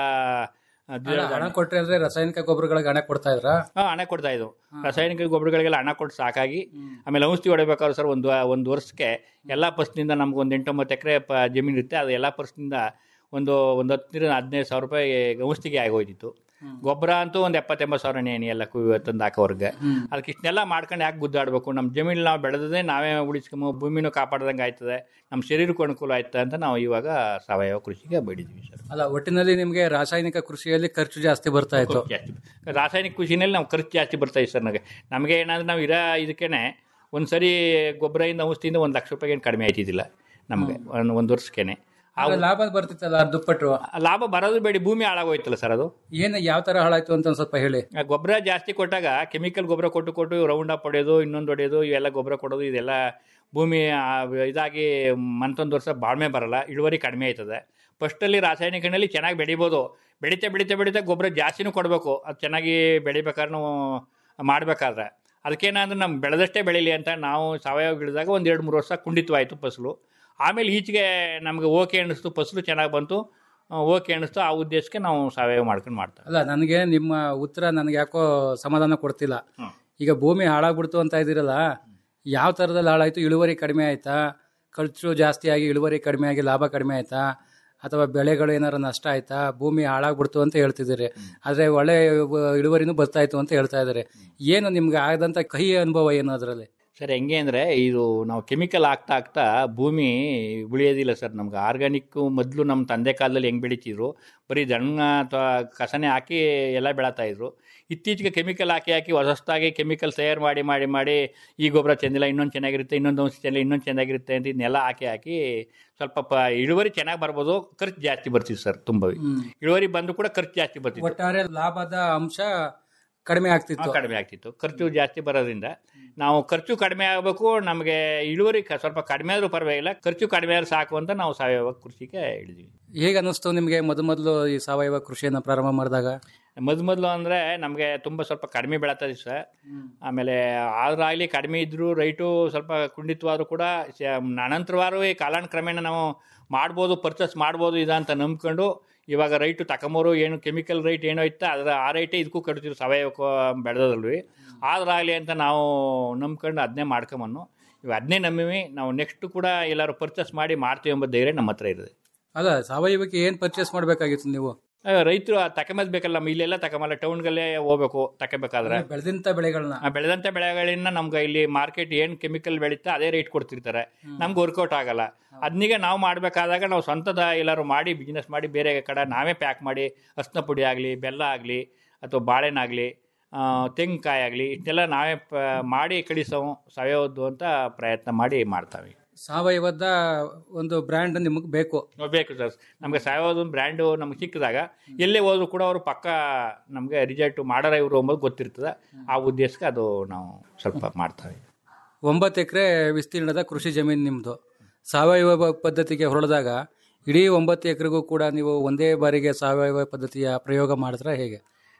ಆ, ದ್ವಿದಳ ಹಣ ಕೊಟ್ರೆ ಅಂದ್ರೆ ರಾಸಾಯನಿಕ ಗೊಬ್ಬರಗಳಿಗೆ ಹಣ ಕೊಡ್ತಾ ಇದ್ರಾ ಹಾ, ಹಣ ಕೊಡ್ತಾ ಇದ್ವು ರಾಸಾಯನಿಕ ಗೊಬ್ಬರಗಳಿಗೆಲ್ಲ ಹಣ ಕೊಟ್ಟು ಸಾಕಾಗಿ ಆಮೇಲೆ ಔಷಧಿ ಹೊಡಿಬೇಕಾದ್ರೆ ಸರ್ ಒಂದು ಒಂದು ವರ್ಷಕ್ಕೆ ಎಲ್ಲ ಫಸ್ಟ್ನಿಂದ ನಮ್ಗೆ ಒಂದು ಎಂಟೊಂಬತ್ತು ಎಕರೆ ಪ ಜಮೀನು ಇರುತ್ತೆ ಅದು ಎಲ್ಲ ಫಸ್ಟ್ನಿಂದ ಒಂದು ಒಂದು ಹತ್ತರಿಂದ ಹದಿನೈದು ಸಾವಿರ ರೂಪಾಯಿ ಔಷಧಿಗೆ ಆಗೋಯ್ತಿತ್ತು ಗೊಬ್ಬರ ಅಂತೂ ಒಂದು ಎಪ್ಪತ್ತೆಂಬತ್ತು ಸಾವಿರ ನೇಣಿ ಎಲ್ಲ ಕು ತಂದು ಹಾಕೋರ್ಗೆ ಅದಕ್ಕೆ ಇಷ್ಟನ್ನೆಲ್ಲ ಮಾಡ್ಕೊಂಡು ಯಾಕೆ ಗುದ್ದಾಡಬೇಕು ನಮ್ಮ ಜಮೀನು ನಾವು ಬೆಳೆದೇ ನಾವೇ ಉಳಿಸ್ಕೊಂಬ ಭೂಮಿನೂ ಕಾಪಾಡ್ದಂಗೆ ಆಯ್ತದೆ ನಮ್ಮ ಶರೀರಕ್ಕೂ ಅನುಕೂಲ ಆಯ್ತದೆ ಅಂತ ನಾವು ಇವಾಗ ಸಾವಯವ ಕೃಷಿಗೆ ಬೆಳಿತೀವಿ ಸರ್ ಅಲ್ಲ ಒಟ್ಟಿನಲ್ಲಿ ನಿಮ್ಗೆ ರಾಸಾಯನಿಕ ಕೃಷಿಯಲ್ಲಿ ಖರ್ಚು ಜಾಸ್ತಿ ಬರ್ತಾ ಇತ್ತು ಜಾಸ್ತಿ ರಾಸಾಯನಿಕ ಕೃಷಿನಲ್ಲಿ ನಾವು ಖರ್ಚು ಜಾಸ್ತಿ ಬರ್ತಾ ಇದೆ ಸರ್ ನನಗೆ ನಮಗೆ ಏನಂದ್ರೆ ನಾವು ಇರೋ ಇದಕ್ಕೇನೆ ಒಂದು ಸರಿ ಗೊಬ್ಬರದಿಂದ ಔಷಧಿಯಿಂದ ಒಂದು ಲಕ್ಷ ರೂಪಾಯಿಗೆ ಕಡಿಮೆ ಆಯ್ತಿದ್ದಿಲ್ಲ ನಮಗೆ ಒಂದು ಒಂದು ವರ್ಷಕ್ಕೇನೆ ಆದ್ರೆ ಲಾಭ ಬರ್ತಿತ್ತಲ್ಲ ಅದ್ ದುಪ್ಪಟ್ಟು ಲಾಭ ಬರೋದು ಬೇಡಿ ಭೂಮಿ ಹಾಳಾಗೋಯ್ತಲ್ಲ ಸರ್ ಅದು ಏನು ಯಾವ ತರ ಹಾಳಾಯ್ತು ಅಂತ ಒಂದ್ ಸ್ವಲ್ಪ ಹೇಳಿ ಆ ಗೊಬ್ಬರ ಜಾಸ್ತಿ ಕೊಟ್ಟಾಗ ಕೆಮಿಕಲ್ ಗೊಬ್ಬರ ಕೊಟ್ಟು ಕೊಟ್ಟು ರೌಂಡ್ ಅಪ್ ಹೊಡೆಯೋದು ಇನ್ನೊಂದು ಹೊಡೆಯೋದು ಇವೆಲ್ಲ ಗೊಬ್ಬರ ಕೊಡೋದು ಇದೆಲ್ಲ ಭೂಮಿ ಆ, ಇದಾಗಿ ಮತ್ತೊಂದು ವರ್ಷ ಬಾಳ್ಮೆ ಬರಲ್ಲ ಇಳುವರಿ ಕಡಿಮೆ ಆಯ್ತದೆ ಫಸ್ಟಲ್ಲಿ ರಾಸಾಯನಿಕನಲ್ಲಿ ಚೆನ್ನಾಗಿ ಬೆಳಿಬೋದು ಬೆಳೀತಾ ಬೆಳೀತಾ ಬೆಳೀತಾ ಗೊಬ್ಬರ ಜಾಸ್ತಿನೂ ಕೊಡಬೇಕು ಅದು ಚೆನ್ನಾಗಿ ಬೆಳಿಬೇಕಾದ್ರೆ ನಾವು ಮಾಡಬೇಕಾದ್ರೆ ಅದಕ್ಕೇನಂದ್ರೆ ನಮ್ಮ ಬೆಳೆದಷ್ಟೇ ಬೆಳೀಲಿ ಅಂತ ನಾವು ಸಾವಯವ ಗಿಡದಾಗ ಒಂದು ಎರಡು ಮೂರು ವರ್ಷ ಕುಂಡಿತವಾಯಿತು ಫಸಲು ಆಮೇಲೆ ಈಚೆಗೆ ನಮಗೆ ಓಕೆ ಅನ್ನಿಸ್ತು ಫಸಲು ಚೆನ್ನಾಗಿ ಬಂತು ಓಕೆ ಅನ್ನಿಸ್ತು ಆ ಉದ್ದೇಶಕ್ಕೆ ನಾವು ಸಾವಯವ ಮಾಡ್ಕೊಂಡು ಮಾಡ್ತಾ ಅಲ್ಲ ನನಗೆ ನಿಮ್ಮ ಉತ್ತರ ನನಗೆ ಯಾಕೋ ಸಮಾಧಾನ ಕೊಡ್ತಿಲ್ಲ ಈಗ ಭೂಮಿ ಹಾಳಾಗ್ಬಿಡ್ತು ಅಂತ ಇದ್ದೀರಲ್ಲ ಯಾವ ಥರದಲ್ಲಿ ಹಾಳಾಯ್ತು ಇಳುವರಿ ಕಡಿಮೆ ಆಯ್ತಾ ಖರ್ಚು ಜಾಸ್ತಿ ಆಗಿ ಇಳುವರಿ ಕಡಿಮೆ ಆಗಿ ಲಾಭ ಕಡಿಮೆ ಆಯ್ತಾ ಅಥವಾ ಬೆಳೆಗಳು ಏನಾರ ನಷ್ಟ ಆಯ್ತಾ ಭೂಮಿ ಹಾಳಾಗ್ಬಿಡ್ತು ಅಂತ ಹೇಳ್ತಿದ್ದೀರಿ ಆದರೆ ಒಳ್ಳೆ ಇಳುವರಿನೂ ಬರ್ತಾ ಇತ್ತು ಅಂತ ಹೇಳ್ತಾ ಇದ್ದಾರೆ ಏನು ನಿಮ್ಗೆ ಆದಂಥ ಕಹಿ ಅನುಭವ ಏನು ಅದರಲ್ಲಿ ಸರ್ ಹೆಂಗೆ ಅಂದರೆ ಇದು ನಾವು ಕೆಮಿಕಲ್ ಹಾಕ್ತಾ ಹಾಕ್ತಾ ಭೂಮಿ ಉಳಿಯೋದಿಲ್ಲ ಸರ್ ನಮ್ಗೆ ಆರ್ಗ್ಯಾನಿಕ್ಕು ಮೊದಲು ನಮ್ಮ ತಂದೆ ಕಾಲದಲ್ಲಿ ಹೆಂಗೆ ಬೆಳಿತಿದ್ರು ಬರೀ ದಣ್ಣ ಅಥವಾ ಕಸನೆ ಹಾಕಿ ಎಲ್ಲ ಬೆಳತಾ ಇದ್ರು ಇತ್ತೀಚೆಗೆ ಕೆಮಿಕಲ್ ಹಾಕಿ ಹಾಕಿ ಹೊಸದಾಗಿ ಕೆಮಿಕಲ್ ತಯಾರು ಮಾಡಿ ಮಾಡಿ ಮಾಡಿ ಈ ಗೊಬ್ಬರ ಚೆಂದಿಲ್ಲ ಇನ್ನೊಂದು ಚೆನ್ನಾಗಿರುತ್ತೆ ಇನ್ನೊಂದು ಔಷಧಿ ಚೆಂದಿಲ್ಲ ಇನ್ನೊಂದು ಚೆನ್ನಾಗಿರುತ್ತೆ ಅಂತ ಇದನ್ನೆಲ್ಲ ಹಾಕಿ ಹಾಕಿ ಸ್ವಲ್ಪ ಪ ಇಳುವರಿ ಚೆನ್ನಾಗಿ ಬರ್ಬೋದು ಖರ್ಚು ಜಾಸ್ತಿ ಬರ್ತಿತ್ತು ಸರ್ ತುಂಬ ಇಳುವರಿ ಬಂದು ಕೂಡ ಖರ್ಚು ಜಾಸ್ತಿ ಬರ್ತಿತ್ತು ಒಟ್ಟಾರೆ ಲಾಭದ ಅಂಶ ಕಡಿಮೆ ಆಗ್ತಿತ್ತು ಹಾ, ಕಡಿಮೆ ಆಗ್ತಿತ್ತು ಖರ್ಚು ಜಾಸ್ತಿ ಬರೋದ್ರಿಂದ ನಾವು ಖರ್ಚು ಕಡಿಮೆ ಆಗಬೇಕು ನಮಗೆ ಇಳುವರಿ ಕ- ಸ್ವಲ್ಪ ಕಡಿಮೆ ಆದರೂ ಪರವಾಗಿಲ್ಲ ಖರ್ಚು ಕಡಿಮೆ ಆದ್ರೂ ಸಾಕು ಅಂತ ನಾವು ಸಾವಯವ ಕೃಷಿಗೆ ಇಳಿದ್ವಿ ಹೇಗೆ ಅನ್ನಿಸ್ತು ನಿಮಗೆ ಮೊದಲು ಮೊದಲು ಈ ಸಾವಯವ ಕೃಷಿಯನ್ನು ಪ್ರಾರಂಭ ಮಾಡಿದಾಗ ಮೊದಲು ಮೊದಲು ಅಂದರೆ ನಮಗೆ ತುಂಬ ಸ್ವಲ್ಪ ಕಡಿಮೆ ಬೆಳತದೆ ಸರ್ ಆಮೇಲೆ ಆದ್ರಾಗಲಿ ಕಡಿಮೆ ಇದ್ದರೂ ರೈಟು ಸ್ವಲ್ಪ ಕುಂಡಿತವಾದರೂ ಕೂಡ ಶ- ಅನಂತರವಾರು ಈ ಕಾಲಾನುಕ್ರಮೇಣ ನಾವು ಮಾಡ್ಬೋದು ಪರ್ಚೇಸ್ ಮಾಡ್ಬೋದು ಇದ ಅಂತ ನಂಬ್ಕೊಂಡು ಇವಾಗ ರೈಟು ತಗೊಂಬೋರು ಏನು ಕೆಮಿಕಲ್ ರೈಟ್ ಏನೋ ಇತ್ತು ಅದರ ಆ ರೈಟೇ ಇದಕ್ಕೂ ಕಟ್ತೀವಿ ಸಾವಯವ ಬೆಳೆದಲ್ವಿ ಆದ್ರಾಗಲಿ ಅಂತ ನಾವು ನಂಬ್ಕೊಂಡು ಅದನ್ನೇ ಮಾಡ್ಕೊಂಬನ್ನು ಇವಾಗ ಅದನ್ನೇ ನಂಬಿವಿ ನಾವು ನೆಕ್ಸ್ಟ್ ಕೂಡ ಎಲ್ಲರೂ ಪರ್ಚೇಸ್ ಮಾಡಿ ಮಾಡ್ತೀವಿ ಎಂಬ ಧೈರ್ಯ ನಮ್ಮ ಹತ್ರ ಇರೋದು ಅಲ್ಲ ಸಾವಯವಕ್ಕೆ ಏನು ಪರ್ಚೇಸ್ ಮಾಡಬೇಕಾಗಿತ್ತು ನೀವು ರೈತರು ತಕೊಂಬದ್ ಬೇಕಲ್ಲ ನಮ್ಮ ಇಲ್ಲೆಲ್ಲ ತಗೊಂಬಲ್ಲ ಟೌನ್ಗಲ್ಲೇ ಹೋಗ್ಬೇಕು ತಗೋಬೇಕಾದ್ರೆ ಬೆಳೆದಂಥ ಬೆಳೆಗಳನ್ನ ಆ ಬೆಳೆದಂಥ ಬೆಳೆಗಳಿಂದ ನಮ್ಗೆ ಇಲ್ಲಿ ಮಾರ್ಕೆಟ್ ಏನು ಕೆಮಿಕಲ್ ಬೆಳೀತಾ ಅದೇ ರೇಟ್ ಕೊಡ್ತಿರ್ತಾರೆ ನಮ್ಗೆ ವರ್ಕೌಟ್ ಆಗಲ್ಲ ಅದನ್ನೀಗ ನಾವು ಮಾಡಬೇಕಾದಾಗ ನಾವು ಸ್ವಂತದ ಎಲ್ಲರೂ ಮಾಡಿ ಬಿಸ್ನೆಸ್ ಮಾಡಿ ಬೇರೆ ಕಡೆ ನಾವೇ ಪ್ಯಾಕ್ ಮಾಡಿ ಅರ್ಶಿನ ಪುಡಿ ಆಗಲಿ ಬೆಲ್ಲ ಆಗಲಿ ಅಥವಾ ಬಾಳೆಹಣ್ಣಾಗಲಿ ತೆಂಗಿನಕಾಯಿ ಆಗಲಿ ಇಷ್ಟೆಲ್ಲ ನಾವೇ ಪ ಮಾಡಿ ಕಳಿಸೋ ಸಾವಯವದ್ದು ಅಂತ ಪ್ರಯತ್ನ ಮಾಡಿ ಮಾಡ್ತಾವೆ ಸಾವಯವದ ಒಂದು ಬ್ರ್ಯಾಂಡ್ ನಿಮಗೆ ಬೇಕು ಬೇಕು ಸರ್ ನಮಗೆ ಸಾವಯವ ಬ್ರ್ಯಾಂಡು ನಮ್ಗೆ ಸಿಕ್ಕಿದಾಗ ಎಲ್ಲೇ ಹೋದ್ರು ಕೂಡ ಅವರು ಪಕ್ಕ ನಮಗೆ ರಿಸಲ್ಟ್ ಮಾಡಾರ ಇವರು ಅಂಬೋದು ಗೊತ್ತಿರ್ತದೆ ಆ ಉದ್ದೇಶಕ್ಕೆ ಅದು ನಾವು ಸ್ವಲ್ಪ ಮಾಡ್ತಾವೆ ಒಂಬತ್ತು ಎಕರೆ ವಿಸ್ತೀರ್ಣದ ಕೃಷಿ ಜಮೀನು ನಿಮ್ಮದು ಸಾವಯವ ಪದ್ಧತಿಗೆ ಹೊರಳಿದಾಗ ಇಡೀ ಒಂಬತ್ತು ಎಕರೆಗೂ ಕೂಡ ನೀವು ಒಂದೇ ಬಾರಿಗೆ ಸಾವಯವ ಪದ್ಧತಿಯ ಪ್ರಯೋಗ ಮಾಡಿದ್ರೆ ಹೇಗೆ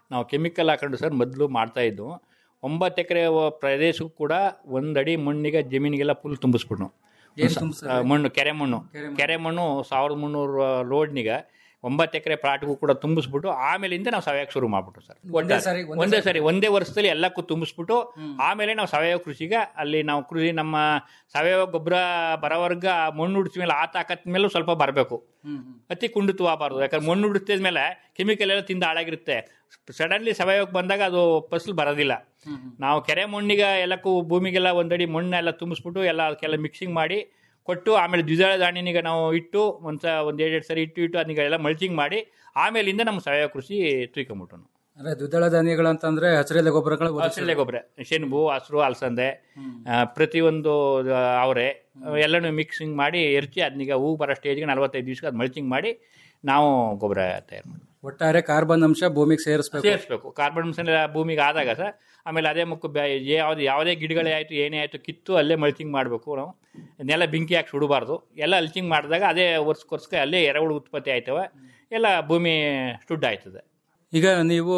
ನಾವು ಕೆಮಿಕಲ್ ಹಾಕೊಂಡು ಸರ್ ಮೊದಲು ಮಾಡ್ತಾ ಇದ್ದು ಒಂಬತ್ತು ಎಕರೆ ಪ್ರದೇಶಕ್ಕೂ ಕೂಡ ಒಂದಡಿ ಮಣ್ಣಿಗೆ ಜಮೀನಿಗೆಲ್ಲ ಫುಲ್ ತುಂಬಿಸ್ಬಿಟ್ಟು ಏನ್ ತುಂಬಿಸ್ತಾರೆ? ಆ, ಮಣ್ಣು ಕೆರೆ ಮಣ್ಣು ಕೆರೆ ಮಣ್ಣು. ಕೆರೆ ಮಣ್ಣು ಸಾವಿರದ ಮುನ್ನೂರು ಲೋಡ್ನಿಗೆ ಒಂಬತ್ತು ಎಕರೆ ಪ್ಲಾಟ್ಗೂ ಕೂಡ ತುಂಬಿಸ್ಬಿಟ್ಟು ಆಮೇಲಿಂದ ನಾವು ಸಾವಯವ ಶುರು ಮಾಡ್ಬಿಟ್ಟು ಸರ್ ಒಂದೇ ಸಾರಿ- ಒಂದೇ ಒಂದೇ ಸರಿ ಒಂದೇ ವರ್ಷದಲ್ಲಿ ಎಲ್ಲಕ್ಕೂ ತುಂಬಿಸ್ಬಿಟ್ಟು ಆಮೇಲೆ ನಾವು ಸಾವಯವ ಕೃಷಿಗೆ ಅಲ್ಲಿ ನಾವು ಕೃಷಿ ನಮ್ಮ ಸಾವಯವ ಗೊಬ್ಬರ ಬರೋವರ್ಗ ಮಣ್ಣು ಉಡಿಸಿದ ಮೇಲೆ ಆ ತಾಕತ್ ಮೇಲೂ ಸ್ವಲ್ಪ ಬರಬೇಕು ಅತಿ ಕುಂಡಿತವಾಗಬಾರ್ದು ಯಾಕಂದ್ರೆ ಮಣ್ಣು ಉಡಿಸಿದ ಮೇಲೆ ಕೆಮಿಕಲ್ ಎಲ್ಲ ತಿಂದು ಹಾಳಾಗಿರುತ್ತೆ ಸಡನ್ಲಿ ಸಾವಯವಕ್ಕೆ ಬಂದಾಗ ಅದು ಫಸಲು ಬರೋದಿಲ್ಲ ನಾವು ಕೆರೆ ಮಣ್ಣಿಗೆ ಎಲ್ಲಕ್ಕೂ ಭೂಮಿಗೆಲ್ಲ ಒಂದಡಿ ಮಣ್ಣೆಲ್ಲ ತುಂಬಿಸ್ಬಿಟ್ಟು ಎಲ್ಲ ಅದಕ್ಕೆಲ್ಲ ಮಿಕ್ಸಿಂಗ್ ಮಾಡಿ ಕೊಟ್ಟು ಆಮೇಲೆ ದ್ವಿದಳ ಧಾನ್ಯನಿಗೆ ನಾವು ಇಟ್ಟು ಒಂದು ಸ ಒಂದು ಎರಡೆರಡು ಸರಿ ಇಟ್ಟು ಇಟ್ಟು ಅದನ್ನೆಲ್ಲ ಎಲ್ಲ ಮಲ್ಚಿಂಗ್ ಮಾಡಿ ಆಮೇಲಿಂದ ನಮ್ಮ ಸಾವಯವ ಕೃಷಿ ತುಯ್ಕೊಂಬಿಟ್ಟು ಅಂದ್ರೆ ದ್ವಿದಳ ಧಾನ್ಯಗಳು ಅಂತಂದ್ರೆ ಹಸಿರೆಲೆ ಗೊಬ್ಬರಗಳು ಹಸಿರೆಲೆ ಗೊಬ್ಬರ ಸೆಣಬು ಹಸಿರು ಅಲಸಂದೆ ಆ, ಪ್ರತಿಯೊಂದು ಆ, ಅವರೆ ಎಲ್ಲನೂ ಮಿಕ್ಸಿಂಗ್ ಮಾಡಿ ಎರ್ಚಿ ಅದನ್ನೀಗ ಹೂ ಬರೋ ಸ್ಟೇಜ್ಗೆ ನಲವತ್ತೈದು ದಿವಸಕ್ಕೆ ಅದು ಮಲ್ಚಿಂಗ್ ಮಾಡಿ ನಾವು ಗೊಬ್ಬರ ತಯಾರು ಮಾಡ್ತೀವಿ ಒಟ್ಟಾರೆ ಕಾರ್ಬನ್ ಅಂಶ ಭೂಮಿಗೆ ಸೇರಿಸಬೇಕು ಸೇರಿಸ್ಬೇಕು ಕಾರ್ಬನ್ ಅಂಶ ಭೂಮಿಗೆ ಆದಾಗ ಸರ್ ಆಮೇಲೆ ಅದೇ ಮುಖ ಯಾವ್ದು ಯಾವುದೇ ಗಿಡಗಳೇ ಆಯಿತು ಏನೇ ಆಯಿತು ಕಿತ್ತು ಅಲ್ಲೇ ಮಲ್ಚಿಂಗ್ ಮಾಡಬೇಕು ನಾವು ನೆಲ ಬೆಂಕಿ ಹಾಕಿ ಸುಡಬಾರ್ದು ಎಲ್ಲ ಅಲ್ಚಿಂಗ್ ಮಾಡಿದಾಗ ಅದೇ ವರ್ಷಕ್ಕೊರ್ಸ್ಕ ಅಲ್ಲೇ ಎರೆಹುಳು ಉತ್ಪತ್ತಿ ಆಯ್ತವೆ ಎಲ್ಲ ಭೂಮಿ ಸ್ಟುಡ್ ಆಯ್ತದೆ ಈಗ ನೀವು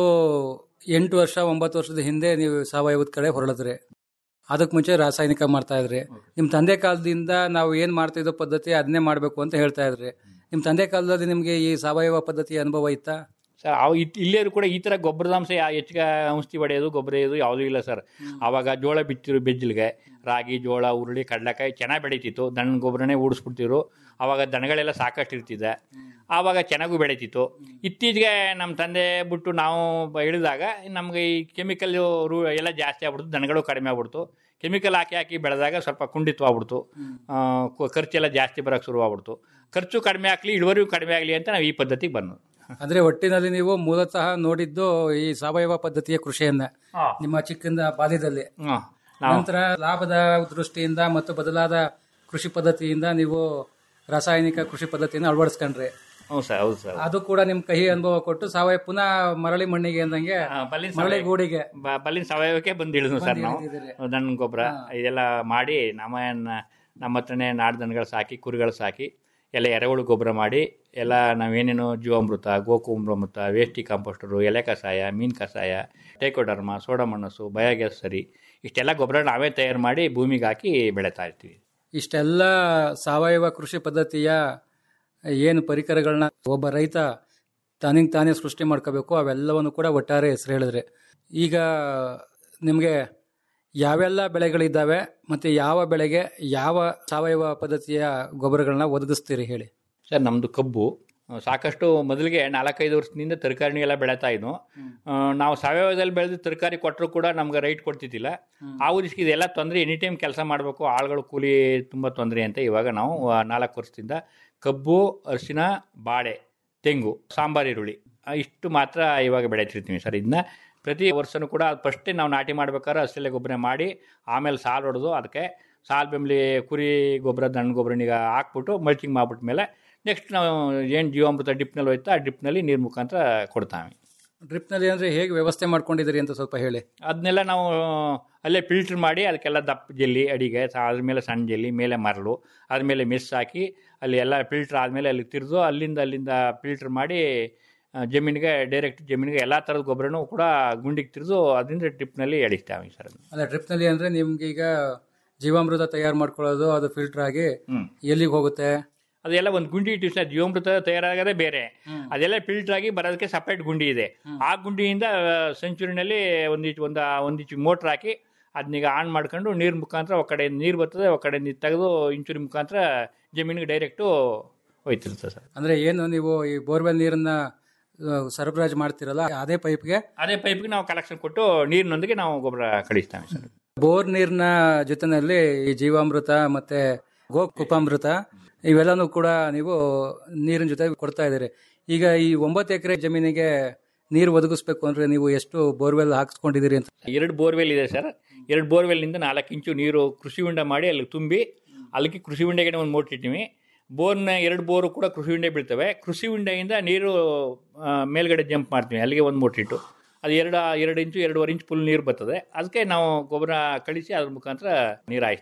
ಎಂಟು ವರ್ಷ ಒಂಬತ್ತು ವರ್ಷದ ಹಿಂದೆ ನೀವು ಸಾವಯವದ ಕಡೆ ಹೊರಳಿದ್ರಿ ಅದಕ್ಕೆ ಮುಂಚೆ ರಾಸಾಯನಿಕ ಮಾಡ್ತಾ ಇದ್ರಿ ನಿಮ್ಮ ತಂದೆ ಕಾಲದಿಂದ ನಾವು ಏನು ಮಾಡ್ತಿದ್ದೋ ಪದ್ಧತಿ ಅದನ್ನೇ ಮಾಡಬೇಕು ಅಂತ ಹೇಳ್ತಾ ಇದ್ರಿ ನಿಮ್ಮ ತಂದೆ ಕಾಲದಲ್ಲಿ ನಿಮಗೆ ಈ ಸಾವಯವ ಪದ್ಧತಿ ಅನುಭವ ಇತ್ತಾ ಸರ್ ಅವು ಇತ್ ಇಲ್ಲೇರು ಕೂಡ ಈ ಥರ ಗೊಬ್ಬರದಾಂಶ ಯಾ- ಹೆಚ್ಚಿಗೆ ಔಷಧಿ ಹೊಡೆಯೋದು ಗೊಬ್ಬರ ಇದು ಯಾವುದೂ ಇಲ್ಲ ಸರ್ ಆವಾಗ ಜೋಳ ಬಿತ್ತಿರು ಬೆಜ್ಜಿಲ್ಗೆ ರಾಗಿ ಜೋಳ ಉರುಳಿ ಕಡಲೆಕಾಯಿ ಚೆನ್ನಾಗಿ ಬೆಳೀತಿತ್ತು ದನ ಗೊಬ್ಬರನೇ ಊಡಿಸ್ಬಿಡ್ತಿರು ಆವಾಗ ದನಗಳೆಲ್ಲ ಸಾಕಷ್ಟು ಇರ್ತಿದೆ ಆವಾಗ ಚೆನ್ನಾಗೂ ಬೆಳೀತಿತ್ತು ಇತ್ತೀಚೆಗೆ ನಮ್ಮ ತಂದೆ ಬಿಟ್ಟು ನಾವು ಬ- ಇಳಿದಾಗ ನಮಗೆ ಈ ಕೆಮಿಕಲ್ ರೂ ಎಲ್ಲ ಜಾಸ್ತಿ ಆಗ್ಬಿಡ್ತು ದನಗಳು ಕಡಿಮೆ ಆಗ್ಬಿಡ್ತು ಕೆಮಿಕಲ್ ಹಾಕಿ ಹಾಕಿ ಬೆಳೆದಾಗ ಸ್ವಲ್ಪ ಕುಂಡಿತವಾಗ್ಬಿಡ್ತು ಆ, ಕು- ಖರ್ಚೆಲ್ಲ ಜಾಸ್ತಿ ಬರೋಕ್ಕೆ ಶುರುವಾಗ್ಬಿಡ್ತು ಖರ್ಚು ಕಡಿಮೆ ಆಗಲಿ ಇಳುವರಿಯೂ ಕಡಿಮೆ ಆಗಲಿ ಅಂತ ನಾವು ಈ ಪದ್ಧತಿಗೆ ಬಂದು ಅಂದ್ರೆ ಒಟ್ಟಿನಲ್ಲಿ ನೀವು ಮೂಲತಃ ನೋಡಿದ್ದು ಈ ಸಾವಯವ ಪದ್ಧತಿಯ ಕೃಷಿಯನ್ನ ನಿಮ್ಮ ಚಿಕ್ಕಂದ ಬಾಲ್ಯದಲ್ಲಿ ನಾವು- ನಂತರ ಲಾಭದ ದೃಷ್ಟಿಯಿಂದ ಮತ್ತು ಬದಲಾದ ಕೃಷಿ ಪದ್ಧತಿಯಿಂದ ನೀವು ರಾಸಾಯನಿಕ ಕೃಷಿ ಪದ್ಧತಿಯನ್ನು ಅಳವಡಿಸ್ಕೊಂಡ್ರಿ ಹೌದು ಸರ್ ಹೌದು ಸರ್ ಅದು ಕೂಡ ನಿಮ್ ಕಹಿ ಅನುಭವ ಕೊಟ್ಟು ಸಾವಯವ ಪುನಃ ಮರಳಿ ಮಣ್ಣಿಗೆ ಅಂದಂಗೆ ಬಲ್ಲಿನ ಮರಳಿ ಸಾವಯವ- ಗೂಡಿಗೆ ಬ- ಬಲ್ಲಿನ ಸಾವಯವಕ್ಕೆ ಬಂದು ಇಳಿದ್ವು ಸರ್ ಬಂದು ನಾವು ಇಳಿದಿದ್ದೀರಿ. ದನ ಗೊಬ್ಬರ ಇದೆಲ್ಲ ಮಾಡಿ ನಮ್ಮ ನಮ್ಮ ಹತ್ರನೇ ನಾಡು ದನಗಳು ಸಾಕಿ ಕುರಿಗಳು ಸಾಕಿ ಎಲ್ಲ ಎರೆಹುಳು ಗೊಬ್ಬರ ಮಾಡಿ ಎಲ್ಲ ನಾವೇನೇನು ಜೀವಾಮೃತ ಗೋಕುಮೃತ ವೇಸ್ಟಿ ಕಾಂಪೋಸ್ಟರು ಎಲೆ ಕಷಾಯ ಮೀನು ಕಷಾಯ ಟೈಕೋಡರ್ಮ ಸೋಡಮಣ್ಣಸು ಬಯೋಗ್ಯಾಸ್ ಸರಿ ಇಷ್ಟೆಲ್ಲ ಗೊಬ್ಬರ ನಾವೇ ತಯಾರು ಮಾಡಿ ಭೂಮಿಗೆ ಹಾಕಿ ಬೆಳೀತಾ ಇರ್ತೀವಿ ಇಷ್ಟೆಲ್ಲ ಸಾವಯವ ಕೃಷಿ ಪದ್ಧತಿಯ ಏನು ಪರಿಕರಗಳನ್ನ ಒಬ್ಬ ರೈತ ತಾನಿಗೆ ತಾನೇ ಸೃಷ್ಟಿ ಮಾಡ್ಕೋಬೇಕು ಅವೆಲ್ಲವನ್ನು ಕೂಡ ಒಟ್ಟಾರೆ ಹೆಸರು ಹೇಳಿದ್ರೆ ಈಗ ನಿಮಗೆ ಯಾವೆಲ್ಲ ಬೆಳೆಗಳಿದ್ದಾವೆ ಮತ್ತು ಯಾವ ಬೆಳೆಗೆ ಯಾವ ಸಾವಯವ ಪದ್ಧತಿಯ ಗೊಬ್ಬರಗಳನ್ನ ಒದಗಿಸ್ತೀರಿ ಹೇಳಿ ಸರ್ ನಮ್ಮದು ಕಬ್ಬು ಆ, ಸಾಕಷ್ಟು ಮೊದಲಿಗೆ ನಾಲ್ಕೈದು ವರ್ಷದಿಂದ ತರಕಾರಿ ಎಲ್ಲ ಬೆಳೀತಾ ಇದ್ವು ಆ, ನಾವು ಸಾವಯವದಲ್ಲಿ ಬೆಳೆದು ತರಕಾರಿ ಕೊಟ್ಟರು ಕೂಡ ನಮ್ಗೆ ರೈಟ್ ಕೊಡ್ತಿದ್ದಿಲ್ಲ ಆ ಉದ್ದೇಶಕ್ಕೆ ಇದೆಲ್ಲ ತೊಂದರೆ ಎನಿ ಟೈಮ್ ಕೆಲಸ ಮಾಡಬೇಕು ಆಳುಗಳು ಕೂಲಿ ತುಂಬ ತೊಂದರೆ ಅಂತ ಇವಾಗ ನಾವು ಆ, ನಾಲ್ಕು ವರ್ಷದಿಂದ ಕಬ್ಬು ಅರಿಶಿನ ಬಾಳೆ ತೆಂಗು ಸಾಂಬಾರು ಈರುಳ್ಳಿ ಆ, ಇಷ್ಟು ಮಾತ್ರ ಇವಾಗ ಬೆಳೀತಿರ್ತೀವಿ ಸರ್ ಇದನ್ನ ಪ್ರತಿ ವರ್ಷನೂ ಕೂಡ ಫಸ್ಟೇ ನಾವು ನಾಟಿ ಮಾಡ್ಬೇಕಾದ್ರೆ ಹಸಿಲೆ ಗೊಬ್ಬರ ಮಾಡಿ ಆಮೇಲೆ ಸಾಲು ಹೊಡೆದು ಅದಕ್ಕೆ ಸಾಲು ಬೆಂಬಲಿ ಕುರಿ ಗೊಬ್ಬರ ದನ ಗೊಬ್ಬರನಿಗೆ ಹಾಕ್ಬಿಟ್ಟು ಮಲ್ಚಿಂಗ್ ಮಾಡ್ಬಿಟ್ಟ ಮೇಲೆ ನೆಕ್ಸ್ಟ್ ನಾವು ಏನು ಜೀವಾಮೃತ ಡಿಪ್ನಲ್ಲಿ ಹೋಯ್ತಾ ಆ ಡಿಪ್ನಲ್ಲಿ ನೀರು ಮುಖಾಂತರ ಕೊಡ್ತಾವೆ ಡ್ರಿಪ್ನಲ್ಲಿ ಅಂದರೆ ಹೇಗೆ ವ್ಯವಸ್ಥೆ ಮಾಡ್ಕೊಂಡಿದ್ದೀರಿ ಅಂತ ಸ್ವಲ್ಪ ಹೇಳಿ ಅದನ್ನೆಲ್ಲ ನಾವು ಅಲ್ಲೇ ಫಿಲ್ಟ್ರ್ ಮಾಡಿ ಅದಕ್ಕೆಲ್ಲ ದಪ್ಪ ಜಲ್ಲಿ ಅಡಿಗೆ ಸ- ಅದ್ರ ಮೇಲೆ ಸಣ್ಣ ಜಲ್ಲಿ ಮೇಲೆ ಮರಳು ಅದ್ರ ಮೇಲೆ ಮೆಸ್ ಹಾಕಿ ಅಲ್ಲಿ ಎಲ್ಲ ಫಿಲ್ಟ್ರ್ ಆದಮೇಲೆ ಅಲ್ಲಿ ತಿರ್ದು ಅಲ್ಲಿಂದ ಅಲ್ಲಿಂದ ಫಿಲ್ಟ್ರ್ ಮಾಡಿ ಆ, ಜಮೀನಿಗೆ ಡೈರೆಕ್ಟ್ ಜಮೀನಿಗೆ ಎಲ್ಲ ಥರದ ಗೊಬ್ಬರನೂ ಕೂಡ ಗುಂಡಿಗೆ ತಿರ್ದು ಅದರಿಂದ ಡ್ರಿಪ್ನಲ್ಲಿ ಎಳಿಸ್ತಾವೆ ಸರ್ ಅಲ್ಲ ಡ್ರಿಪ್ನಲ್ಲಿ ಅಂದರೆ ನಿಮ್ಗೆ ಈಗ ಜೀವಾಮೃತ ತಯಾರು ಮಾಡ್ಕೊಳ್ಳೋದು ಅದು ಫಿಲ್ಟರ್ ಆಗಿ ಎಲ್ಲಿಗೆ ಹೋಗುತ್ತೆ ಅದೆಲ್ಲ ಒಂದು ಗುಂಡಿ ಇಟ್ಟಿವಿ ಸರ್ ಜೀವಾಮೃತ ತಯಾರಾಗೋದೇ ಬೇರೆ ಅದೆಲ್ಲ ಫಿಲ್ಟರ್ ಆಗಿ ಬರೋದಕ್ಕೆ ಸಪ್ರೇಟ್ ಗುಂಡಿ ಇದೆ ಆ ಗುಂಡಿಯಿಂದ ಸೆಂಚುರಿನಲ್ಲಿ ಒಂದಿಷ್ಟು ಒಂದು ಒಂದಿಷ್ಟು ಮೋಟ್ರ್ ಹಾಕಿ ಅದನ್ನೀಗ ಆನ್ ಮಾಡ್ಕೊಂಡು ನೀರು ಮುಖಾಂತರ ಒ ಕಡೆ ನೀರು ಬರ್ತದೆ ಒ ಕಡೆ ನೀರು ತೆಗೆದು ಇಂಚುರಿ ಮುಖಾಂತರ ಜಮೀನಿಗೆ ಡೈರೆಕ್ಟು ಹೋಯ್ತಿರುತ್ತೆ ಸರ್ ಅಂದರೆ ಏನು ನೀವು ಈ ಬೋರ್ವೆಲ್ ನೀರನ್ನ ಆ, ಸರಬರಾಜು ಮಾಡ್ತಿರಲ್ಲ ಅದೇ ಪೈಪ್ಗೆ ಅದೇ ಪೈಪ್ಗೆ ನಾವು ಕಲೆಕ್ಷನ್ ಕೊಟ್ಟು ನೀರಿನೊಂದಿಗೆ ನಾವು ಗೊಬ್ಬರ ಕಳಿಸ್ತೇವೆ ಸರ್ ಬೋರ್ ನೀರಿನ ಜೊತೆನಲ್ಲಿ ಈ ಜೀವಾಮೃತ ಮತ್ತೆ ಗೋಕುಪಾಮೃತ ಇವೆಲ್ಲನೂ ಕೂಡ ನೀವು ನೀರಿನ ಜೊತೆ ಕೊಡ್ತಾ ಇದ್ದೀರಿ ಈಗ ಈ ಒಂಬತ್ತು ಎಕರೆ ಜಮೀನಿಗೆ ನೀರು ಒದಗಿಸ್ಬೇಕು ಅಂದ್ರೆ ನೀವು ಎಷ್ಟು ಬೋರ್ವೆಲ್ ಹಾಕ್ಸ್ಕೊಂಡಿದ್ದೀರಿ ಅಂತ ಎರಡು ಬೋರ್ವೆಲ್ ಇದೆ ಸರ್ ಎರಡು ಬೋರ್ವೆಲ್ನಿಂದ ನಾಲ್ಕು ಇಂಚು ನೀರು ಕೃಷಿ ಹೊಂಡ ಮಾಡಿ ಅಲ್ಲಿ ತುಂಬಿ ಅಲ್ಲಿಗೆ ಕೃಷಿ ಹೊಂಡೆಗೆ ಒಂದು ಮೋಟ್ರ್ ಇಟ್ಟಿವಿ ಬೋರ್ನ ಎರಡು ಬೋರು ಕೂಡ ಕೃಷಿ ಹೊಂಡೆ ಬೀಳ್ತವೆ ಕೃಷಿ ಹೊಂಡೆಯಿಂದ ನೀರು ಆ, ಮೇಲ್ಗಡೆ ಜಂಪ್ ಮಾಡ್ತೀವಿ ಅಲ್ಲಿಗೆ ಒಂದು ಮೋಟ್ರ್ ಇಟ್ಟು ಅದು ಎರಡು ಎರಡು ಇಂಚು ಎರಡೂವರೆ ಇಂಚು ಫುಲ್ ನೀರು ಬರ್ತದೆ ಅದಕ್ಕೆ ನಾವು ಗೊಬ್ಬರ ಕಳಿಸಿ ಅದ್ರ ಮುಖಾಂತರ ನೀರು ಹಾಯಿಸ್ತೀವಿ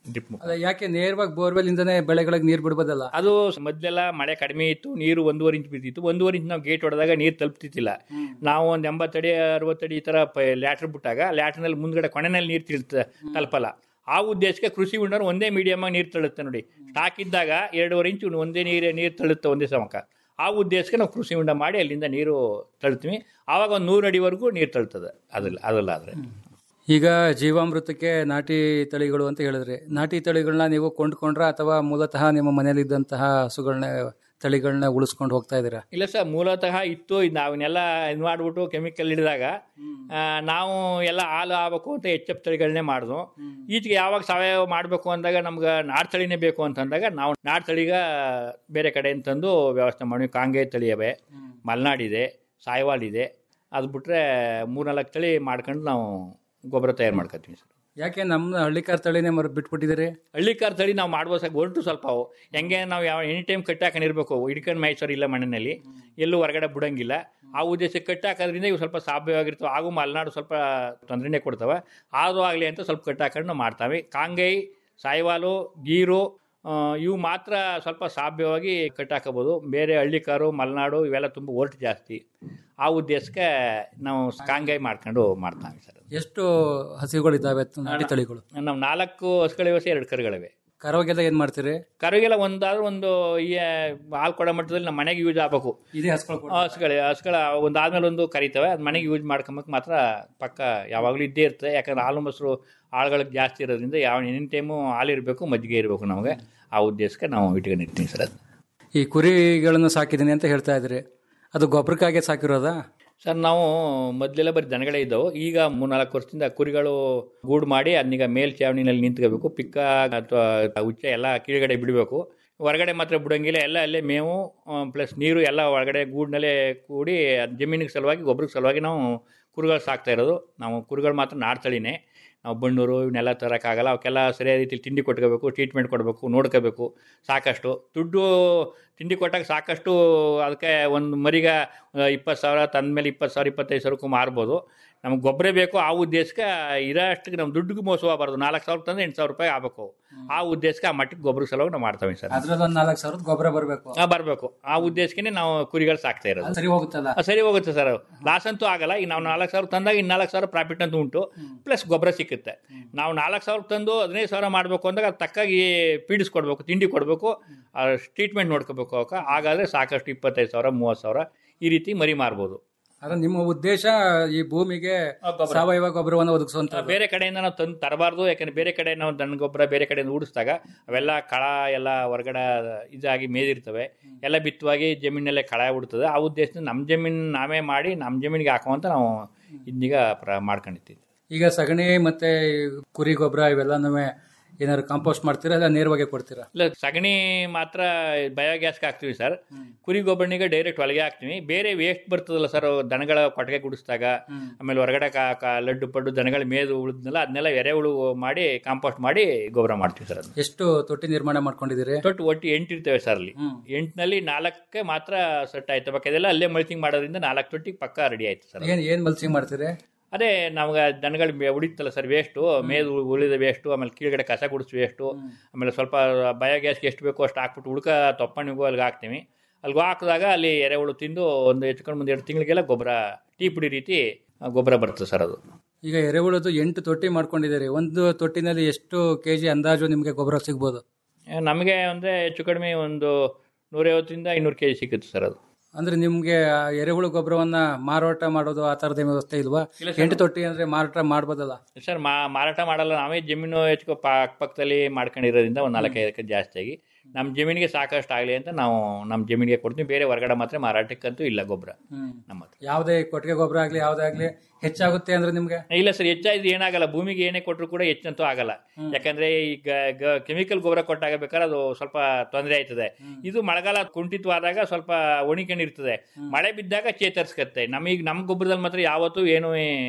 ಡ್ರಿಪ್ ಮುಖಾಂತರ ಅಲ್ಲ ಯಾಕೆ ನೇರವಾಗಿ ಬೋರ್ವೆಲ್ ಇಂದನೇ ಬೆಳೆಗಳಿಗೆ ನೀರು ಬಿಡ್ಬೋದಲ್ಲ ಅದು ಮೊದಲೆಲ್ಲ ಮಳೆ ಕಡಿಮೆ ಇತ್ತು ನೀರು ಒಂದೂವರೆ ಇಂಚ್ ಬಿದ್ದಿತ್ತು ಒಂದೂವರೆ ಇಂಚ್ ನಾವು ಗೇಟ್ ಹೊಡೆದಾಗ ನೀರು ತಲುಪ್ತಿತ್ತಿಲ್ಲ ನಾವು ಒಂದು ಎಂಬತ್ತಡಿ ಅರವತ್ತಡಿ ಈ ಥರ ಲ್ಯಾಟ್ರ್ ಬಿಟ್ಟಾಗ ಲ್ಯಾಟ್ರ್ನಲ್ಲಿ ಮುಂದ್ಗಡೆ ಕೊನೆಯಲ್ಲಿ ನೀರು ತಿಳ್ತ ತಲುಪಲ್ಲ ಆ ಉದ್ದೇಶಕ್ಕೆ ಕೃಷಿ ಉಂಡರು ಒಂದೇ ಮೀಡಿಯಮ್ ಆಗಿ ನೀರು ತಳ್ಳುತ್ತೆ ನೋಡಿ ಸ್ಟಾಕ್ ಇದ್ದಾಗ ಎರಡೂವರೆ ಇಂಚು ಒಂದೇ ನೀರು ನೀರು ತಳ್ಳುತ್ತೆ ಒಂದೇ ಸಮಕ ಆ ಉದ್ದೇಶಕ್ಕೆ ನಾವು ಕೃಷಿ ಉಂಡ ಮಾಡಿ ಅಲ್ಲಿಂದ ನೀರು ತಳ್ತೀವಿ ಆವಾಗ ಒಂದು ನೂರು ಅಡಿವರೆಗೂ ನೀರು ತಳ್ತದೆ ಅದಲ್ಲ ಅದಲ್ಲ ಆದರೆ ಈಗ ಜೀವಾಮೃತಕ್ಕೆ ನಾಟಿ ತಳಿಗಳು ಅಂತ ಹೇಳಿದ್ರಿ ನಾಟಿ ತಳಿಗಳನ್ನ ನೀವು ಕೊಂಡ್ಕೊಂಡ್ರ ಅಥವಾ ಮೂಲತಃ ನಿಮ್ಮ ಮನೇಲಿದ್ದಂತಹ ಹಸುಗಳನ್ನ ತಳಿಗಳನ್ನ ಉಳಿಸ್ಕೊಂಡು ಹೋಗ್ತಾ ಇದ್ದೀರಾ ಇಲ್ಲ ಸರ್ ಮೂಲತಃ ಇತ್ತು ಇದು ನಾವನ್ನೆಲ್ಲ ಇದು ಮಾಡಿಬಿಟ್ಟು ಕೆಮಿಕಲ್ ಹಿಡಿದಾಗ ಆ, ನಾವು ಎಲ್ಲ ಹಾಲು ಆಗಬೇಕು ಅಂತ ಎಚ್ ಎಫ್ ತಳಿಗಳನ್ನೇ ಮಾಡಿದ್ವು ಈಚೆಗೆ ಯಾವಾಗ ಸಾವಯವ ಮಾಡಬೇಕು ಅಂದಾಗ ನಮ್ಗೆ ನಾಡ್ ತಳಿನೇ ಬೇಕು ಅಂತಂದಾಗ ನಾವು ನಾಡ್ ತಳಿಗ ಬೇರೆ ಕಡೆ ತಂದು ವ್ಯವಸ್ಥೆ ಮಾಡಿ ಕಾಂಗೆ ತಳಿ ಅವೆ ಮಲೆನಾಡಿದೆ ಸಾಯವಾಲ್ ಇದೆ ಅದು ಬಿಟ್ರೆ ಮೂರ್ನಾಲ್ಕು ತಳಿ ಮಾಡ್ಕೊಂಡು ನಾವು ಗೊಬ್ಬರ ತಯಾರು ಮಾಡ್ಕೊತೀವಿ ಸರ್ ಯಾಕೆ ನಮ್ಮ ಹಳ್ಳಿಕಾರ್ ತಳಿನೇ ಮರ ಬಿಟ್ಬಿಟ್ಟಿದ್ದೀರಿ ಹಳ್ಳಿಕಾರ್ ತಳಿ ನಾವು ಮಾಡುವ ಸಹ ಹೊರಟು ಸ್ವಲ್ಪ ಅವು ಹೆಂಗೆ ನಾವು ಯಾವ ಎನಿ ಟೈಮ್ ಕಟ್ಟಾಕೊಂಡಿರ್ಬೇಕು ಹಿಡ್ಕೊಂಡು ಮೈಸೂರು ಇಲ್ಲ ಮಣ್ಣಿನಲ್ಲಿ ಎಲ್ಲೂ ಹೊರಗಡೆ ಬಿಡಂಗಿಲ್ಲ ಆ ಉದ್ದೇಶಕ್ಕೆ ಕಟ್ಟಾಕೋದ್ರಿಂದ ಇವು ಸ್ವಲ್ಪ ಸಾಭ್ಯವಾಗಿರ್ತವೆ ಹಾಗೂ ಮಲೆನಾಡು ಸ್ವಲ್ಪ ತೊಂದರೆನೇ ಕೊಡ್ತವೆ ಆದರೂ ಆಗಲಿ ಅಂತ ಸ್ವಲ್ಪ ಕಟ್ಟಾಕೊಂಡು ನಾವು ಮಾಡ್ತಾವೆ ಕಾಂಗೈ ಸಾಯಿವಾಲು ಗೀರು ಆ, ಇವು ಮಾತ್ರ ಸ್ವಲ್ಪ ಸಾಭ್ಯವಾಗಿ ಕಟ್ಟಾಕೋಬೋದು ಬೇರೆ ಹಳ್ಳಿಕಾರು ಮಲೆನಾಡು ಇವೆಲ್ಲ ತುಂಬ ಓಲ್ಟ್ ಜಾಸ್ತಿ ಆ ಉದ್ದೇಶಕ್ಕೆ ನಾವು ಕಾಂಗೈ ಮಾಡ್ಕೊಂಡು ಮಾಡ್ತಾವೆ ಸರ್ ಎಷ್ಟು ಹಸುಗಳಿದ್ದಾವೆ ನಾಟಿ ತಳಿಗಳು ನಾವು ನಾಲ್ಕು ಹಸುಗಳಿವೆ ಸರ್ ಎರಡು ಕರುಗಳಿವೆ ಕರವಾಗೆಲ್ಲ ಏನ್ ಮಾಡ್ತೀರಿ ಕರುಗೆಲ್ಲ ಒಂದಾದ್ರೂ ಒಂದು ಈ ಹಾಲು ಕೊಡೋ ಮಟ್ಟದಲ್ಲಿ ನಮ್ಮ ಮನೆಗೆ ಯೂಸ್ ಆಗಬೇಕು ಇದೇ ಹಸುಗಳು ಹಸುಗಳು ಹಸುಗಳ ಒಂದಾದ್ಮೇಲೆ ಒಂದು ಕರಿತವೆ ಅದು ಮನೆಗೆ ಯೂಸ್ ಮಾಡ್ಕೊಂಬಕ್ ಮಾತ್ರ ಪಕ್ಕ ಯಾವಾಗಲೂ ಇದ್ದೇ ಇರ್ತದೆ ಯಾಕಂದ್ರೆ ಹಾಲು ಮೊಸರು ಆಳುಗಳಿಗೆ ಜಾಸ್ತಿ ಇರೋದ್ರಿಂದ ಯಾವ ಎನಿ ಟೈಮು ಹಾಲು ಇರಬೇಕು ಮಜ್ಜಿಗೆ ಇರಬೇಕು ನಮಗೆ ಆ ಉದ್ದೇಶಕ್ಕೆ ನಾವು ಇಟ್ಕೊಂಡಿರ್ತೀವಿ ಸರ್ ಅದು ಈ ಕುರಿಗಳನ್ನು ಸಾಕಿದ್ದೀನಿ ಅಂತ ಹೇಳ್ತಾ ಇದ್ರಿ ಅದು ಗೊಬ್ಬರಕ್ಕಾಗೆ ಸಾಕಿರೋದಾ ಸರ್ ನಾವು ಮೊದಲೆಲ್ಲ ಬರೀ ದನಗಳೇ ಇದ್ದವು ಈಗ ಮೂರ್ನಾಲ್ಕು ವರ್ಷದಿಂದ ಕುರಿಗಳು ಗೂಡು ಮಾಡಿ ಅದನ್ನೀಗ ಮೇಲ್ ಚಾವಣಿನಲ್ಲಿ ನಿಂತ್ಕೋಬೇಕು ಪಿಕ್ಕ ಅಥವಾ ಉಚ್ಚ ಎಲ್ಲ ಕೀಳ್ಗಡೆ ಬಿಡಬೇಕು ಹೊರಗಡೆ ಮಾತ್ರ ಬಿಡೋಂಗಿಲ್ಲ ಎಲ್ಲ ಅಲ್ಲೇ ಮೇವು ಪ್ಲಸ್ ನೀರು ಎಲ್ಲ ಒಳಗಡೆ ಗೂಡಿನಲ್ಲೇ ಕೂಡಿ ಅದ್ ಜಮೀನಿಗೆ ಸಲುವಾಗಿ ಗೊಬ್ಬರಕ್ಕೆ ಸಲುವಾಗಿ ನಾವು ಕುರಿಗಳು ಸಾಕ್ತಾ ಇರೋದು ನಾವು ಕುರಿಗಳು ಮಾತ್ರ ನಾಡ್ತಳಿನೇ ನಾವು ಬಣ್ಣೂರು ಇವನ್ನೆಲ್ಲ ತರೋಕ್ಕಾಗಲ್ಲ ಅವಕ್ಕೆಲ್ಲ ಸರಿಯಾದ ರೀತಿಲಿ ತಿಂಡಿ ಕೊಟ್ಕೋಬೇಕು ಟ್ರೀಟ್ಮೆಂಟ್ ಕೊಡಬೇಕು ನೋಡ್ಕೋಬೇಕು ಸಾಕಷ್ಟು ದುಡ್ಡು ತಿಂಡಿ ಕೊಟ್ಟಾಗ ಸಾಕಷ್ಟು ಅದಕ್ಕೆ ಒಂದು ಮರಿಗ ಇಪ್ಪತ್ತು ಸಾವಿರ ತಂದ ಮೇಲೆ ಇಪ್ಪತ್ತು ಸಾವಿರ ಇಪ್ಪತ್ತೈದು ಸಾವಿರಕ್ಕೂ ಮಾರ್ಬೋದು ನಮ್ಗೆ ಗೊಬ್ಬರ ಬೇಕು ಆ ಉದ್ದೇಶಕ್ಕೆ ಇರೋ ಅಷ್ಟಕ್ಕೆ ನಮ್ಮ ದುಡ್ಡಿಗೆ ಮೋಸ ಆಗಬಾರ್ದು ನಾಲ್ಕು ಸಾವಿರ ತಂದ್ರೆ ಎಂಟು ಸಾವಿರ ರೂಪಾಯಿ ಆಗಬೇಕು ಆ ಉದ್ದೇಶಕ್ಕೆ ಆ ಮಟ್ಟಿಗೆ ಗೊಬ್ಬರ ಸಲುವಾಗಿ ನಾವು ಮಾಡ್ತೇವೆ ಸರ್ ಅದ್ರಲ್ಲಿ ಒಂದು ನಾಲ್ಕು ಸಾವಿರದ ಗೊಬ್ಬರ ಬರಬೇಕು ಆ, ಬರಬೇಕು ಆ ಉದ್ದೇಶಕ್ಕೆ ನಾವು ಕುರಿಗಳು ಸಾಕ್ತಾ ಇರೋದು ಸರಿ ಹೋಗುತ್ತಲ್ಲ ಆ, ಸರಿ ಹೋಗುತ್ತೆ ಸರ್ ಲಾಸ್ ಅಂತೂ ಆಗಲ್ಲ ಈಗ ನಾವು ನಾಲ್ಕು ಸಾವಿರ ತಂದಾಗ ಇನ್ನು ನಾಲ್ಕು ಸಾವಿರ ಪ್ರಾಫಿಟ್ ಅಂತ ಉಂಟು ಪ್ಲಸ್ ಗೊಬ್ಬರ ಸಿಕ್ಕುತ್ತೆ ನಾವು ನಾಲ್ಕು ಸಾವಿರ ತಂದು ಹದಿನೈದು ಸಾವಿರ ಮಾಡಬೇಕು ಅಂದಾಗ ಅದು ತಕ್ಕಾಗಿ ಪೀಡಿಸ್ಕೊಡ್ಬೇಕು ತಿಂಡಿ ಕೊಡಬೇಕು ಟ್ರೀಟ್ಮೆಂಟ್ ನೋಡ್ಕೋಬೇಕು ಅವಕ್ಕೆ ಹಾಗಾದರೆ ಸಾಕಷ್ಟು ಇಪ್ಪತ್ತೈದು ಸಾವಿರ ಮೂವತ್ತು ಸಾವಿರ ಈ ರೀತಿ ಮರಿ ಮಾರ್ಬೋದು ಆದ್ರೆ ನಿಮ್ಮ ಉದ್ದೇಶ ಈ ಭೂಮಿಗೆ ಸಾವಯವ ಗೊಬ್ಬರವನ್ನು ಒದಗಿಸುವಂತ ಬೇರೆ ಕಡೆಯಿಂದ ನಾವು ತಂದು ತರಬಾರ್ದು ಯಾಕಂದ್ರೆ ಬೇರೆ ಕಡೆ ನಾವು ದನ ಗೊಬ್ಬರ ಬೇರೆ ಕಡೆಯಿಂದ ಊಡಿಸಿದಾಗ ಅವೆಲ್ಲ ಕಳ ಎಲ್ಲ ಹೊರಗಡೆ ಇದಾಗಿ ಮೇದಿರ್ತವೆ ಎಲ್ಲ ಬಿತ್ತುವಾಗಿ ಜಮೀನಲ್ಲೇ ಕಳ ಬಿಡ್ತದೆ ಆ ಉದ್ದೇಶದಿಂದ ನಮ್ಮ ಜಮೀನು ನಾವೇ ಮಾಡಿ ನಮ್ಮ ಜಮೀನಿಗೆ ಹಾಕುವಂತ ನಾವು ಇದೀಗ ಪ್ರ ಮಾಡ್ಕೊಂಡಿರ್ತೀವಿ ಈಗ ಸಗಣಿ ಮತ್ತೆ ಈ ಕುರಿ ಗೊಬ್ಬರ ಇವೆಲ್ಲನೂ ಏನಾದ್ರು ಕಾಂಪೋಸ್ಟ್ ಮಾಡ್ತೀರಾ ಇಲ್ಲ ನೇರವಾಗಿ ಕೊಡ್ತೀರಾ ಇಲ್ಲ ಸಗಣಿ ಮಾತ್ರ ಬಯೋಗ್ಯಾಸ್ಗೆ ಹಾಕ್ತೀವಿ ಸರ್ ಕುರಿ ಗೊಬ್ಬರನಿಗೆ ಡೈರೆಕ್ಟ್ ಒಳಗೆ ಹಾಕ್ತೀವಿ ಬೇರೆ ವೇಸ್ಟ್ ಬರ್ತದಲ್ಲ ಸರ್ ದನಗಳ ಕೊಟ್ಟಿಗೆ ಗುಡಿಸಿದಾಗ ಆಮೇಲೆ ಹೊರಗಡೆ ಕಾ ಕಾ- ಲಡ್ಡು ಪಡ್ಡು ದನಗಳ ಮೇದು ಉಳಿದ್ನೆಲ್ಲ ಅದನ್ನೆಲ್ಲ ಎರೆಹುಳು ಮಾಡಿ ಕಾಂಪೋಸ್ಟ್ ಮಾಡಿ ಗೊಬ್ಬರ ಮಾಡ್ತೀವಿ ಸರ್ ಅದನ್ನ ಎಷ್ಟು ತೊಟ್ಟಿ ನಿರ್ಮಾಣ ಮಾಡ್ಕೊಂಡಿದ್ದೀರಿ ತೊಟ್ಟು ಒಟ್ಟು ಎಂಟು ಇರ್ತೇವೆ ಸರ್ ಅಲ್ಲಿ ಎಂಟಿನಲ್ಲಿ ನಾಲ್ಕಕ್ಕೆ ಮಾತ್ರ ಸೆಟ್ ಆಯ್ತು ಬಾಕಿದೆಲ್ಲ ಅಲ್ಲೇ ಮಲ್ಚಿಂಗ್ ಮಾಡೋದ್ರಿಂದ ನಾಲ್ಕು ತೊಟ್ಟಿಗೆ ಪಕ್ಕ ರೆಡಿ ಆಯ್ತು ಸರ್ ಏನ್ ಏನ್ ಮಲ್ಚಿಂಗ್ ಮಾಡ್ತೀರಿ ಅದೇ ನಮ್ಗೆ ದನಗಳು ಮೇ- ಉಳಿತಲ್ಲ ಸರ್ ವೇಸ್ಟು ಮೇದು ಉಳಿದ ವೇಸ್ಟು ಆಮೇಲೆ ಕೀಳ್ಗಡೆ ಕಸ ಗುಡಿಸ್ ವೇಸ್ಟು ಆಮೇಲೆ ಸ್ವಲ್ಪ ಬಯೋಗ್ಯಾಸ್ಗೆ ಎಷ್ಟು ಬೇಕೋ ಅಷ್ಟು ಹಾಕ್ಬಿಟ್ಟು ಉಳ್ಕ ತೊಪ್ಪಣಿಗೂ ಅಲ್ಲಿಗೆ ಹಾಕ್ತೀವಿ ಅಲ್ಲಿಗೆ ಹಾಕಿದಾಗ ಅಲ್ಲಿ ಎರೆಹುಳು ತಿಂದು ಒಂದು ಹೆಚ್ಚು ಮುಂದೆ ಎರಡು ತಿಂಗಳಿಗೆಲ್ಲ ಗೊಬ್ಬರ ಟೀ ಪುಡಿ ರೀತಿ ಆ, ಗೊಬ್ಬರ ಬರ್ತದೆ ಸರ್ ಅದು ಈಗ ಎರೆಹುಳದು ಎಂಟು ತೊಟ್ಟಿ ಮಾಡ್ಕೊಂಡಿದ್ದೀರಿ ಒಂದು ತೊಟ್ಟಿನಲ್ಲಿ ಎಷ್ಟು ಕೆಜಿ ಅಂದಾಜು ನಿಮಗೆ ಗೊಬ್ಬರ ಸಿಗ್ಬೋದು ಆ, ನಮಗೆ ಅಂದರೆ ಹೆಚ್ಚು ಕಡಿಮೆ ಒಂದು ನೂರೈವತ್ತರಿಂದ ಇನ್ನೂರು ಕೆ ಜಿ ಸಿಗುತ್ತೆ ಸರ್ ಅದು ಅಂದ್ರೆ ನಿಮ್ಗೆ ಆ ಎರೆಹುಳು ಗೊಬ್ಬರವನ್ನ ಮಾರಾಟ ಮಾಡೋದು ಆ ತರದ ವ್ಯವಸ್ಥೆ ಇಲ್ವಾ ಎಂಟು ತೊಟ್ಟಿ ಅಂದ್ರೆ ಮಾರಾಟ ಮಾಡ್ಬೋದಲ್ಲ ಸರ್ ಮಾ ಮಾರಾಟ ಮಾಡಲ್ಲ ನಾವೇ ಜಮೀನು ಹೆಚ್ಚು ಪಕ್ಕ ಪಕ್ಕದಲ್ಲಿ ಮಾಡ್ಕೊಂಡಿರೋದ್ರಿಂದ ಒಂದು ನಾಲ್ಕೈದು ಎಕರೆ ಜಾಸ್ತಿ ಆಗಿ ನಮ್ಮ ಜಮೀನಿಗೆ ಸಾಕಷ್ಟು ಆಗಲಿ ಅಂತ ನಾವು ನಮ್ಮ ಜಮೀನಿಗೆ ಕೊಡ್ತೀವಿ ಬೇರೆ ಹೊರಗಡೆ ಮಾತ್ರ ಮಾರಾಟಕ್ಕಂತೂ ಇಲ್ಲ ಗೊಬ್ಬರ ನಮ್ಮ ಹತ್ರ ಯಾವುದೇ ಕೊಟ್ಟಿಗೆ ಗೊಬ್ಬರ ಆಗ್ಲಿ ಯಾವುದೇ ಆಗ್ಲಿ ಹೆಚ್ಚಾಗುತ್ತೆ ಅಂದ್ರೆ ನಿಮ್ಗೆ ಇಲ್ಲ ಸರ್ ಹೆಚ್ಚಾಯ್ತು ಏನಾಗಲ್ಲ ಭೂಮಿಗೆ ಏನೇ ಕೊಟ್ಟರು ಕೂಡ ಹೆಚ್ಚಂತೂ ಆಗಲ್ಲ ಯಾಕಂದ್ರೆ ಈಗ ಕೆಮಿಕಲ್ ಗೊಬ್ಬರ ಕೊಟ್ಟಾಗ ಬೇಕಾದ್ರೆ ಅದು ಸ್ವಲ್ಪ ತೊಂದರೆ ಆಯ್ತದೆ ಇದು ಮಳೆಗಾಲ ಕುಂಠಿತವಾದಾಗ ಸ್ವಲ್ಪ ಒಣಿಕೊಂಡಿರ್ತದೆ ಮಳೆ ಬಿದ್ದಾಗ ಚೇತರಿಸ್ಕತ್ತೆ ನಮೀಗ ನಮ್ಮ ಗೊಬ್ಬರದಲ್ಲಿ ಮಾತ್ರ ಯಾವತ್ತೂ ಏನೂ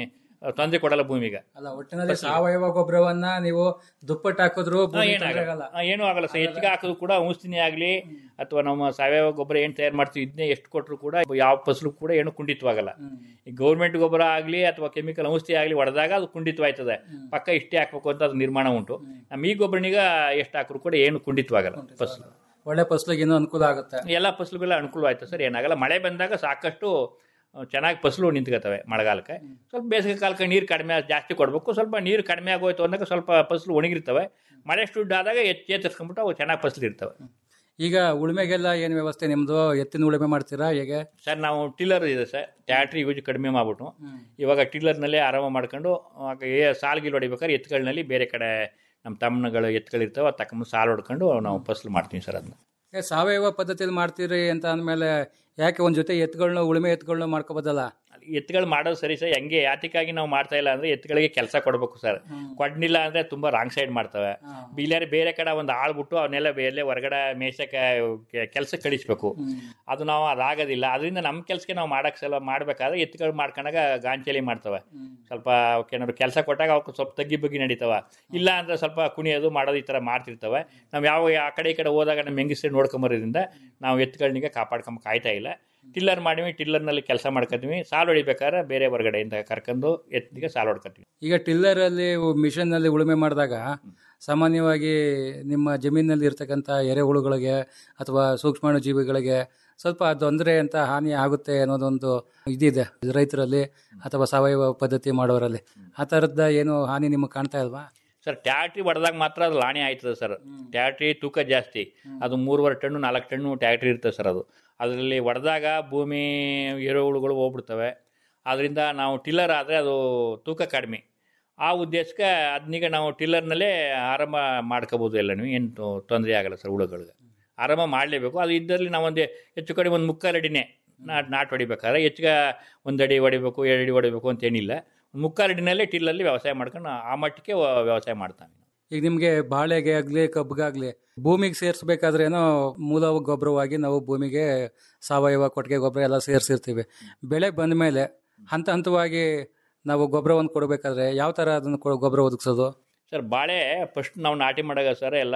ತೊಂದರೆ ಕೊಡಲ್ಲ ಭೂಮಿಗೆ ಅಲ್ಲ ಒಟ್ಟಿನಲ್ಲಿ ಸಾವಯವ ಗೊಬ್ಬರವನ್ನ ನೀವು ದುಪ್ಪಟ್ಟು ಹಾಕಿದ್ರು ಹಾ, ಭೂಮಿ ಏನಾಗಲ್ಲ ತೊಂದ್ರೆ ಆಗಲ್ಲ. ಹಾ, ಏನೂ ಆಗಲ್ಲ ಸರ್ ಹೆಚ್ಚಿಗೆ ಹಾಕಿದ್ರು ಕೂಡ ಔಷಧಿನೇ ಆಗಲಿ ಅಥವಾ ನಮ್ಮ ಸಾವಯವ ಗೊಬ್ಬರ ಏನು ತಯಾರು ಮಾಡ್ತೀವಿ ಇದನ್ನೇ ಎಷ್ಟು ಕೊಟ್ಟರು ಕೂಡ ಯಾವ ಫಸಲು ಕೂಡ ಏನು ಕುಂಠಿತವಾಗಲ್ಲ ಈ ಗೌರ್ಮೆಂಟ್ ಗೊಬ್ಬರ ಆಗಲಿ ಅಥವಾ ಕೆಮಿಕಲ್ ಔಷಧಿ ಆಗಲಿ ಹೊಡೆದಾಗ ಅದು ಕುಂಠಿತವಾಯ್ತದೆ ಪಕ್ಕ ಇಷ್ಟೇ ಹಾಕ್ಬೇಕು ಅಂತ ಅದು ನಿರ್ಮಾಣ ಉಂಟು ನಮ್ಮ ಈ ಗೊಬ್ಬರನೀಗ ಎಷ್ಟು ಹಾಕಿದ್ರು ಕೂಡ ಏನು ಕುಂಠಿತವಾಗಲ್ಲ ಫಸಲು ಒಳ್ಳೆ ಫಸಲಿಗೆ ಇನ್ನೂ ಅನುಕೂಲ ಆಗುತ್ತೆ ಎಲ್ಲ ಫಸಲುಗಳ ಅನುಕೂಲ ಆಯ್ತು ಸರ್ ಏನಾಗಲ್ಲ ಮಳೆ ಬಂದಾಗ ಸಾಕಷ್ಟು ಚೆನ್ನಾಗಿ ಫಸಲು ನಿಂತ್ಕೋತವೆ ಮಳೆಗಾಲಕ್ಕೆ ಸ್ವಲ್ಪ ಬೇಸಿಗೆ ಕಾಲಕ್ಕೆ ನೀರು ಕಡಿಮೆ ಜಾಸ್ತಿ ಕೊಡಬೇಕು ಸ್ವಲ್ಪ ನೀರು ಕಡಿಮೆ ಆಗೋಯ್ತು ಅಂದಾಗ ಸ್ವಲ್ಪ ಫಸಲು ಒಣಗಿರ್ತವೆ ಮಳೆ ಸ್ಟುಡ್ ಆದಾಗ ಎಚ್ ಚೇತರಿಸ್ಕೊಂಡ್ಬಿಟ್ಟು ಅವು ಚೆನ್ನಾಗಿ ಫಸಲು ಇರ್ತವೆ ಈಗ ಉಳುಮೆಗೆಲ್ಲ ಏನು ವ್ಯವಸ್ಥೆ ನಿಮ್ದು ಎತ್ತಿನ ಉಳುಮೆ ಮಾಡ್ತೀರಾ ಹೇಗೆ ಸರ್ ನಾವು ಟಿಲ್ಲರ್ ಇದೆ ಸರ್ ಟ್ಯಾಟ್ರಿ ಯೂಸ್ ಕಡಿಮೆ ಮಾಡ್ಬಿಟ್ಟು ಇವಾಗ ಟಿಲ್ಲರ್ನಲ್ಲೇ ಆರಾಮ ಮಾಡ್ಕೊಂಡು ಆಗ ಏ ಸಾಲ್ಗಿಲ್ ಹೊಡಿಬೇಕಾದ್ರೆ ಎತ್ತುಗಳಿನಲ್ಲಿ ಬೇರೆ ಕಡೆ ನಮ್ಮ ತಮ್ಮನಗಳು ಎತ್ತುಗಳಿರ್ತಾವೆ ಅದು ತಗೊಂಡು ಸಾಲು ಹೊಡ್ಕೊಂಡು ನಾವು ಫಸಲು ಮಾಡ್ತೀವಿ ಸರ್ ಅದನ್ನ ಏ, ಸಾವಯವ ಪದ್ಧತಿಯಲ್ಲಿ ಮಾಡ್ತೀರಿ ಅಂತ ಅಂದಮೇಲೆ ಯಾಕೆ ಒಂದ್ ಜೊತೆ ಎತ್ತುಗಳನ್ನ ಉಳುಮೆ ಎತ್ತುಗಳನ್ನ ಮಾಡ್ಕೋಬೋದಲ್ಲ ಎತ್ತುಗಳು ಮಾಡೋದು ಸರಿ ಸರ್ ಹೆಂಗೆ ಯಾತಿಕಾಗಿ ನಾವು ಮಾಡ್ತಾ ಇಲ್ಲ ಅಂದ್ರೆ ಎತ್ತುಗಳಿಗೆ ಕೆಲಸ ಕೊಡಬೇಕು ಸರ್ ಕೊಡ್ನಿಲ್ಲ ಅಂದ್ರೆ ತುಂಬಾ ರಾಂಗ್ ಸೈಡ್ ಮಾಡ್ತವೆ ಇಲ್ಲಾರೆ ಬೇರೆ ಕಡೆ ಒಂದು ಆಳ್ ಬಿಟ್ಟು ಅವನ್ನೆಲ್ಲ ಬೇರೆ ಹೊರಗಡೆ ಮೇಯ್ಸಕ್ಕೆ ಕೆಲಸ ಕಳಿಸ್ಬೇಕು ಅದು ನಾವು ಅದಾಗೋದಿಲ್ಲ ಅದರಿಂದ ನಮ್ಮ ಕೆಲಸಕ್ಕೆ ನಾವು ಮಾಡಕ್ ಸಲ ಮಾಡ್ಬೇಕಾದ್ರೆ ಎತ್ತುಗಳು ಮಾಡ್ಕೊಂಡಾಗ ಗಾಂಚಲಿ ಮಾಡ್ತವೆ ಸ್ವಲ್ಪ ಅವಕ್ಕೆ ಏನಾದ್ರು ಕೆಲಸ ಕೊಟ್ಟಾಗ ಅವಕ್ಕೆ ಸ್ವಲ್ಪ ತಗ್ಗಿ ಬಗ್ಗಿ ನಡೀತವ ಇಲ್ಲ ಅಂದ್ರೆ ಸ್ವಲ್ಪ ಕುಣಿಯೋದು ಮಾಡೋದು ಈ ಥರ ಮಾಡ್ತಿರ್ತವೆ ನಾವು ಯಾವ ಆ ಕಡೆ ಈ ಕಡೆ ಹೋದಾಗ ನಮ್ಮ ಹೆಂಗಸ್ರೆ ನೋಡ್ಕೊಂಬರೋದ್ರಿಂದ ನಾವು ಎತ್ತುಗಳನಿಗೆ ಕಾಪಾಡ್ಕೊಂಬ ಕಾಯ್ತಾ ಇಲ್ಲ ಟಿಲ್ಲರ್ ಮಾಡಿವಿ ಟಿಲ್ಲರ್ನಲ್ಲಿ ಕೆಲಸ ಮಾಡ್ಕೊತೀವಿ ಸಾಲು ಹೊಡಿಬೇಕಾದ್ರೆ ಬೇರೆ ಹೊರಗಡೆಯಿಂದ ಕರ್ಕೊಂಡು ಎತ್ತಿಗೆ ಸಾಲು ಹೊಡ್ಕೊತೀವಿ ಈಗ ಟಿಲ್ಲರ್ ಅಲ್ಲಿ ಮಿಷನ್ ನಲ್ಲಿ ಉಳುಮೆ ಮಾಡಿದಾಗ ಸಾಮಾನ್ಯವಾಗಿ ನಿಮ್ಮ ಜಮೀನಿನಲ್ಲಿ ಇರ್ತಕ್ಕಂಥ ಎರೆಹುಳುಗಳಿಗೆ ಅಥವಾ ಸೂಕ್ಷ್ಮಾಣು ಜೀವಿಗಳಿಗೆ ಸ್ವಲ್ಪ ತೊಂದರೆ ಅಂತ ಹಾನಿ ಆಗುತ್ತೆ ಅನ್ನೋದೊಂದು ಇದಿದೆ ರೈತರಲ್ಲಿ ಅಥವಾ ಸಾವಯವ ಪದ್ಧತಿ ಮಾಡೋರಲ್ಲಿ ಆ ಥರದ ಏನು ಹಾನಿ ನಿಮಗೆ ಕಾಣ್ತಾ ಇಲ್ವಾ ಸರ್ ಟ್ಯಾಟ್ರಿ ಹೊಡೆದಾಗ ಮಾತ್ರ ಅದು ಲಾಣಿ ಆಯ್ತದೆ ಸರ್ ಟ್ಯಾಟ್ರಿ ತೂಕ ಜಾಸ್ತಿ ಅದು ಮೂರುವರೆ ಟನ್ನು ನಾಲ್ಕು ಟನ್ನು ಟ್ಯಾಟ್ರಿ ಇರ್ತದೆ ಸರ್ ಅದು ಅದರಲ್ಲಿ ಹೊಡೆದಾಗ ಭೂಮಿ ಎರೆಹುಳುಗಳು ಹೋಗ್ಬಿಡ್ತವೆ ಅದರಿಂದ ನಾವು ಟಿಲ್ಲರ್ ಆದರೆ ಅದು ತೂಕ ಕಡಿಮೆ ಆ ಉದ್ದೇಶಕ್ಕೆ ಅದನ್ನೀಗ ನಾವು ಟಿಲ್ಲರ್ನಲ್ಲೇ ಆರಂಭ ಮಾಡ್ಕೋಬೋದು ಎಲ್ಲನೂ ಏನು ತೊಂದರೆ ಆಗಲ್ಲ ಸರ್ ಹುಳುಗಳಿಗೆ ಆರಂಭ ಮಾಡಲೇಬೇಕು ಅದು ಇದ್ದಲ್ಲಿ ನಾವೊಂದು ಹೆಚ್ಚು ಕಡಿಮೆ ಒಂದು ಮುಕ್ಕಾಲು ಅಡಿನೇ ನಾಟ್ ನಾಟ್ ಹೊಡಿಬೇಕಾದ್ರೆ ಹೆಚ್ಚಿಗೆ ಒಂದು ಅಡಿ ಹೊಡಿಬೇಕು ಎರಡು ಅಡಿ ಹೊಡಿಬೇಕು ಅಂತೇನಿಲ್ಲ ಒಂದು ಮುಕ್ಕಾಲು ಅಡಿನಲ್ಲೇ ಟಿಲ್ಲಲ್ಲಿ ವ್ಯವಸಾಯ ಮಾಡ್ಕೊಂಡು ಆ ಮಟ್ಟಕ್ಕೆ ವ- ವ್ಯವಸಾಯ ಮಾಡ್ತಾನೆ ಈಗ ನಿಮಗೆ ಬಾಳೆಗೆ ಆಗಲಿ ಕಬ್ಬಿಗಾಗಲಿ ಭೂಮಿಗೆ ಸೇರಿಸ್ಬೇಕಾದ್ರೇನೋ ಮೂಲ ಗೊಬ್ಬರವಾಗಿ ನಾವು ಭೂಮಿಗೆ ಸಾವಯವ ಕೊಟ್ಟಿಗೆ ಗೊಬ್ಬರ ಎಲ್ಲ ಸೇರಿಸಿರ್ತೀವಿ ಬೆಳೆ ಬಂದ ಮೇಲೆ ಹಂತ ಹಂತವಾಗಿ ನಾವು ಗೊಬ್ಬರವನ್ನು ಕೊಡಬೇಕಾದ್ರೆ ಯಾವ ಥರ ಅದನ್ನು ಕೊ- ಗೊಬ್ಬರ ಒದಗಿಸೋದು ಸರ್ ಬಾಳೆ ಫಸ್ಟ್ ನಾವು ನಾಟಿ ಮಾಡಾಗ ಸರ್ ಎಲ್ಲ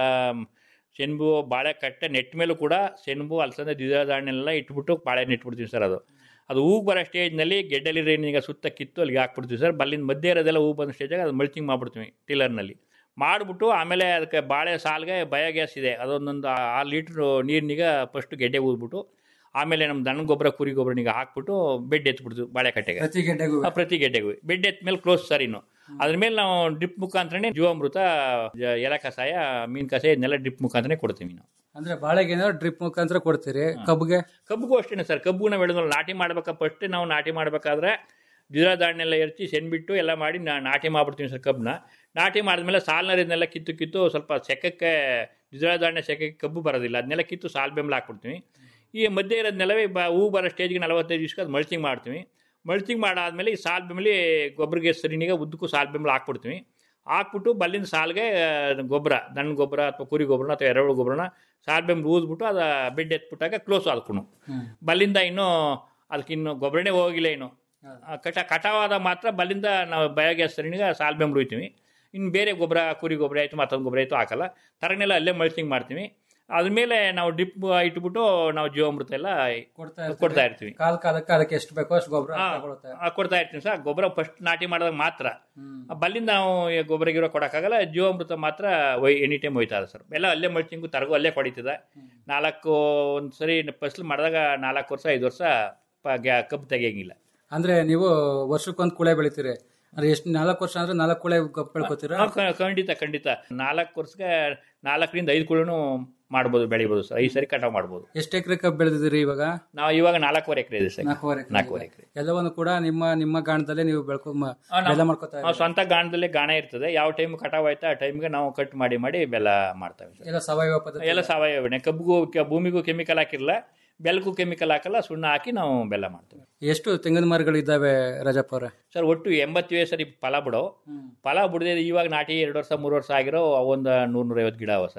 ಸೆಣಬು ಬಾಳೆ ಕಟ್ಟೆ ನೆಟ್ಟ ಮೇಲೂ ಕೂಡ ಸೆಣಬು ಅಲಸಂದೆ ದ್ವಿದಳ ಧಾನ್ಯನೆಲ್ಲ ಇಟ್ಬಿಟ್ಟು ಬಾಳೆ ನೆಟ್ಬಿಡ್ತೀವಿ ಸರ್ ಅದು ಅದು ಹೂವು ಬರೋ ಸ್ಟೇಜ್ನಲ್ಲಿ ಗೆಡ್ಡಲಿದ್ರೆ ಈಗ ಸುತ್ತ ಕಿತ್ತು ಅಲ್ಲಿಗೆ ಹಾಕ್ಬಿಡ್ತೀವಿ ಸರ್ ಬಲ್ಲಿಂದ ಮಧ್ಯೆ ಇರೋದೆಲ್ಲ ಹೂ ಬಂದ ಸ್ಟೇಜಾಗ ಅದು ಮಲ್ಚಿಂಗ್ ಮಾಡ್ಬಿಡ್ತೀವಿ ಟಿಲ್ಲರ್ನಲ್ಲಿ ಮಾಡಿಬಿಟ್ಟು ಆಮೇಲೆ ಅದಕ್ಕೆ ಬಾಳೆ ಸಾಲ್ಗೆ ಬಯೋಗ್ಯಾಸ್ ಇದೆ ಅದೊಂದೊಂದು ಆರು ಲೀಟ್ರ್ ನೀರಿನಿಗೆ ಫಸ್ಟ್ ಗೆಡ್ಡೆ ಊದ್ಬಿಟ್ಟು ಆಮೇಲೆ ನಮ್ಮ ದನ ಗೊಬ್ಬರ ಕುರಿ ಗೊಬ್ಬರನಿಗೆ ಹಾಕ್ಬಿಟ್ಟು ಬೆಡ್ ಎತ್ಬಿಡ್ತೀವಿ ಬಾಳೆ ಕಟ್ಟೆಗೆ ಪ್ರತಿ ಗೆಡ್ಡೆಗೂ ಆ, ಪ್ರತಿ ಗೆಡ್ಡೆಗೂ ಬೆಡ್ ಎತ್ತ ಮೇಲೆ ಕ್ಲೋಸ್ ಸರ್ ಇನ್ನು ಅದ್ರ ಮೇಲೆ ನಾವು ಡ್ರಿಪ್ ಮುಖಾಂತರನೇ ಜೀವಾಮೃತ ಜ- ಎಲೆ ಕಷಾಯ ಮೀನ್ ಕಷಾಯ ಇದನ್ನೆಲ್ಲ ಡ್ರಿಪ್ ಮುಖಾಂತರನೇ ಕೊಡ್ತೀವಿ ನಾವು ಅಂದ್ರೆ ಬಾಳೆಗೆ ಡ್ರಿಪ್ ಮುಖಾಂತರ ಕೊಡ್ತೀರಿ ಕಬ್ಬಿಗೆ ಕಬ್ಬಿಗೂ ಅಷ್ಟೇ ಸರ್ ಕಬ್ಬು ನಾವು ಬೆಳೆದ ನಾಟಿ ಮಾಡ್ಬೇಕಾ ಫಸ್ಟ್ ನಾವು ನಾಟಿ ಮಾಡಬೇಕಾದ್ರೆ ದ್ವಿದಳ ಧಾನ್ಯ ಎಲ್ಲ ಎರಚಿ ಸೆನ್ಬಿಟ್ಟು ಎಲ್ಲ ಮಾಡಿ ನಾ ನಾಟಿ ಮಾಡ್ಬಿಡ್ತೀವಿ ಸರ್ ಕಬ್ಬನ್ನ ನಾಟಿ ಮಾಡಿದ್ಮೇಲೆ ಸಾಲ್ನರಿನೆಲ್ಲ ಕಿತ್ತು ಕಿತ್ತು ಸ್ವಲ್ಪ ಸೆಕಕ್ಕೆ ದ್ವಿದಳ ಧಾನ್ಯ ಸೆಕಕ್ಕೆ ಕಬ್ಬು ಬರೋದಿಲ್ಲ ಅದನ್ನೆಲ್ಲ ಕಿತ್ತು ಸಾಲ್ ಬೆಂಬಲ ಹಾಕ್ಬಿಡ್ತೀವಿ ಈ ಮಧ್ಯೆ ಇರೋದನ್ನೆಲ್ಲವೇ ಬ ಹೂ ಬರೋ ಸ್ಟೇಜ್ಗೆ ನಲವತ್ತೈದು ದಿವಸಕ್ಕೆ ಅದು ಮಲ್ಚಿಂಗ್ ಮಾಡ್ತೀವಿ ಮಲ್ಚಿಂಗ್ ಮಾಡಾದ್ಮೇಲೆ ಈ ಸಾಲ್ ಬೆಂಬಲಿ ಗೊಬ್ಬರಿಗೆ ಸರಿನಿಗೆ ಉದ್ದಕ್ಕೂ ಸಾಲ್ ಬೆಂಬಲ ಹಾಕ್ಬಿಡ್ತೀವಿ ಹಾಕ್ಬಿಟ್ಟು ಬಲ್ಲಿನ ಸಾಲ್ಗೆ ಗೊಬ್ಬರ ದನ ಗೊಬ್ಬರ ಅಥವಾ ಕುರಿ ಗೊಬ್ಬರನ ಅಥವಾ ಎರೆಹುಳು ಗೊಬ್ಬರನ ಸಾಲ್ ಬೆಂಬಲ ಊದ್ಬಿಟ್ಟು ಅದು ಬೆಡ್ ಎತ್ಬಿಟ್ಟಾಗ ಕ್ಲೋಸ್ ಆದ್ಕೊಂಡು ಬಲ್ಲಿಂದ ಇನ್ನೂ ಅದಕ್ಕೆ ಇನ್ನು ಗೊಬ್ಬರನೇ ಹೋಗಿಲ್ಲ ಇನ್ನು ಆ ಕಟ ಕಟಾವಾದ ಮಾತ್ರ ಬಲ್ಲಿಂದ ನಾವು ಬಯೋಗ್ಯಾಸ್ ಸರಿನಿಗೆ ಸಾಲ್ ಬೆಂಬಲ ಉಯ್ತೀವಿ ಇನ್ನು ಬೇರೆ ಗೊಬ್ಬರ ಕುರಿ ಗೊಬ್ಬರ ಆಯಿತು ಮತ್ತೊಂದು ಗೊಬ್ಬರ ಆಯಿತು ಹಾಕಲ್ಲ ತರನೆಲ್ಲ ಅಲ್ಲೇ ಮಲ್ಚಿಂಗ್ ಮಾಡ್ತೀವಿ ಅದ್ಮೇಲೆ ನಾವು ಡಿಪ್ ಇಟ್ಬಿಟ್ಟು ನಾವು ಜೀವಾಮೃತ ಎಲ್ಲ ಕೊಡ್ತಾ ಇರ್ತೀವಿ ಕಾಲ ಕಾಲಕ್ಕೆ ಅದಕ್ಕೆ ಎಷ್ಟು ಬೇಕೋ ಅಷ್ಟು ಗೊಬ್ಬರ ಹಾ, ತಗೊಳುತ್ತೆ ಆ, ಕೊಡ್ತಾ ಇರ್ತೀವಿ ಸರ್ ಗೊಬ್ಬರ ಫಸ್ಟ್ ನಾಟಿ ಮಾಡಿದಾಗ ಮಾತ್ರ ಆ ಬಲ್ಲಿಂದ ನಾವು ಈ ಗೊಬ್ಬರ ಗಿಬ್ಬರ ಕೊಡೋಕ್ಕಾಗಲ್ಲ ಜೀವಾಮೃತ ಮಾತ್ರ ಒಯ್ ಎನಿ ಟೈಮ್ ಹೋಯ್ತಾ ಇದೆ ಸರ್ ಎಲ್ಲ ಅಲ್ಲೇ ಮಲ್ಚಿಂಗು ತರಗು ಅಲ್ಲೇ ಕೊಡಿತದೆ ನಾಲ್ಕು ಒಂದು ಸರಿ ಫಸಲು ಮಾಡಿದಾಗ ನಾಲ್ಕು ವರ್ಷ ಐದು ವರ್ಷ ಪ- ಗ್ಯಾ- ಕಬ್ಬು ತೆಗಿಯಂಗಿಲ್ಲ ಅಂದ್ರೆ ನೀವು ವರ್ಷಕ್ಕೊಂದು ಕುಳೆ ಬೆಳಿತೀರಿ ಅಂದ್ರೆ ಎಷ್ಟು ನಾಲ್ಕು ವರ್ಷ ಅಂದ್ರೆ ನಾಲ್ಕು ಕುಳೆ ಕಬ್ಬು ಬೆಳ್ಕೊತೀರಾ ಹಾ, ಕ- ಖಂಡಿತ ಖಂಡಿತ ನಾಲ್ಕು ವರ್ಷಕ್ಕೆ ನಾಲ್ಕರಿಂದ ಐದು ಕುಳಿನೂ ಮಾಡ್ಬೋದು ಬೆಳಿಬೋದು ಸರ್ ಐದು ಸರಿ ಕಟಾವು ಮಾಡ್ಬೋದು ಎಷ್ಟು ಎಕರೆ ಕಬ್ಬು ಬೆಳೆದಿದ್ದೀರಿ ಇವಾಗ ನಾವು ಇವಾಗ ನಾಲ್ಕೂವರೆ ಎಕರೆ ಇದೆ ಸರ್ ನಾಲ್ಕೂವರೆ ಎಕರೆ ನಾಲ್ಕೂವರೆ ಎಕರೆ ಎಲ್ಲವನ್ನು ಕೂಡ ನಿಮ್ಮ ನಿಮ್ಮ ಗಾಣದಲ್ಲೇ ನೀವು ಬೆಳ್ಕೊ ಮ- ಬೆಲ್ಲ ಮಾಡ್ಕೊತಾ ನಾವು ಸ್ವಂತ ಗಾಣದಲ್ಲೇ ಗಾಣ ಇರ್ತದೆ ಯಾವ ಟೈಮ್ ಕಟಾವ್ ಆಯ್ತಾ ಆ ಟೈಮ್ಗೆ ನಾವು ಕಟ್ ಮಾಡಿ ಮಾಡಿ ಬೆಲ್ಲ ಮಾಡ್ತೇವೆ ಸರ್ ಎಲ್ಲ ಸಾವಯವ ಪದ್ಧತಿ ಎಲ್ಲ ಸಾವಯವನೇ ಕಬ್ಬಿಗೂ ಕೆ- ಭೂಮಿಗೂ ಕೆಮಿಕಲ್ ಹಾಕಿರಲ್ಲ ಬೆಲ್ಲಕ್ಕೂ ಕೆಮಿಕಲ್ ಹಾಕಲ್ಲ ಸುಣ್ಣ ಹಾಕಿ ನಾವು ಬೆಲ್ಲ ಮಾಡ್ತೇವೆ ಎಷ್ಟು ತೆಂಗಿನ ಮರಗಳಿದ್ದಾವೆ ರಾಜಪ್ಪ ಅವರೇ ಸರ್ ಒಟ್ಟು ಎಂಬತ್ತೇ ಸರಿ ಫಲ ಬಿಡೋ ಫಲ ಬಿಡದೆ ಇವಾಗ ನಾಟಿ ಎರಡು ವರ್ಷ ಮೂರು ವರ್ಷ ಆಗಿರೋ ಒಂದು ನೂರ ನೂರೈವತ್ತು ಗಿಡ ಅವ ಸರ್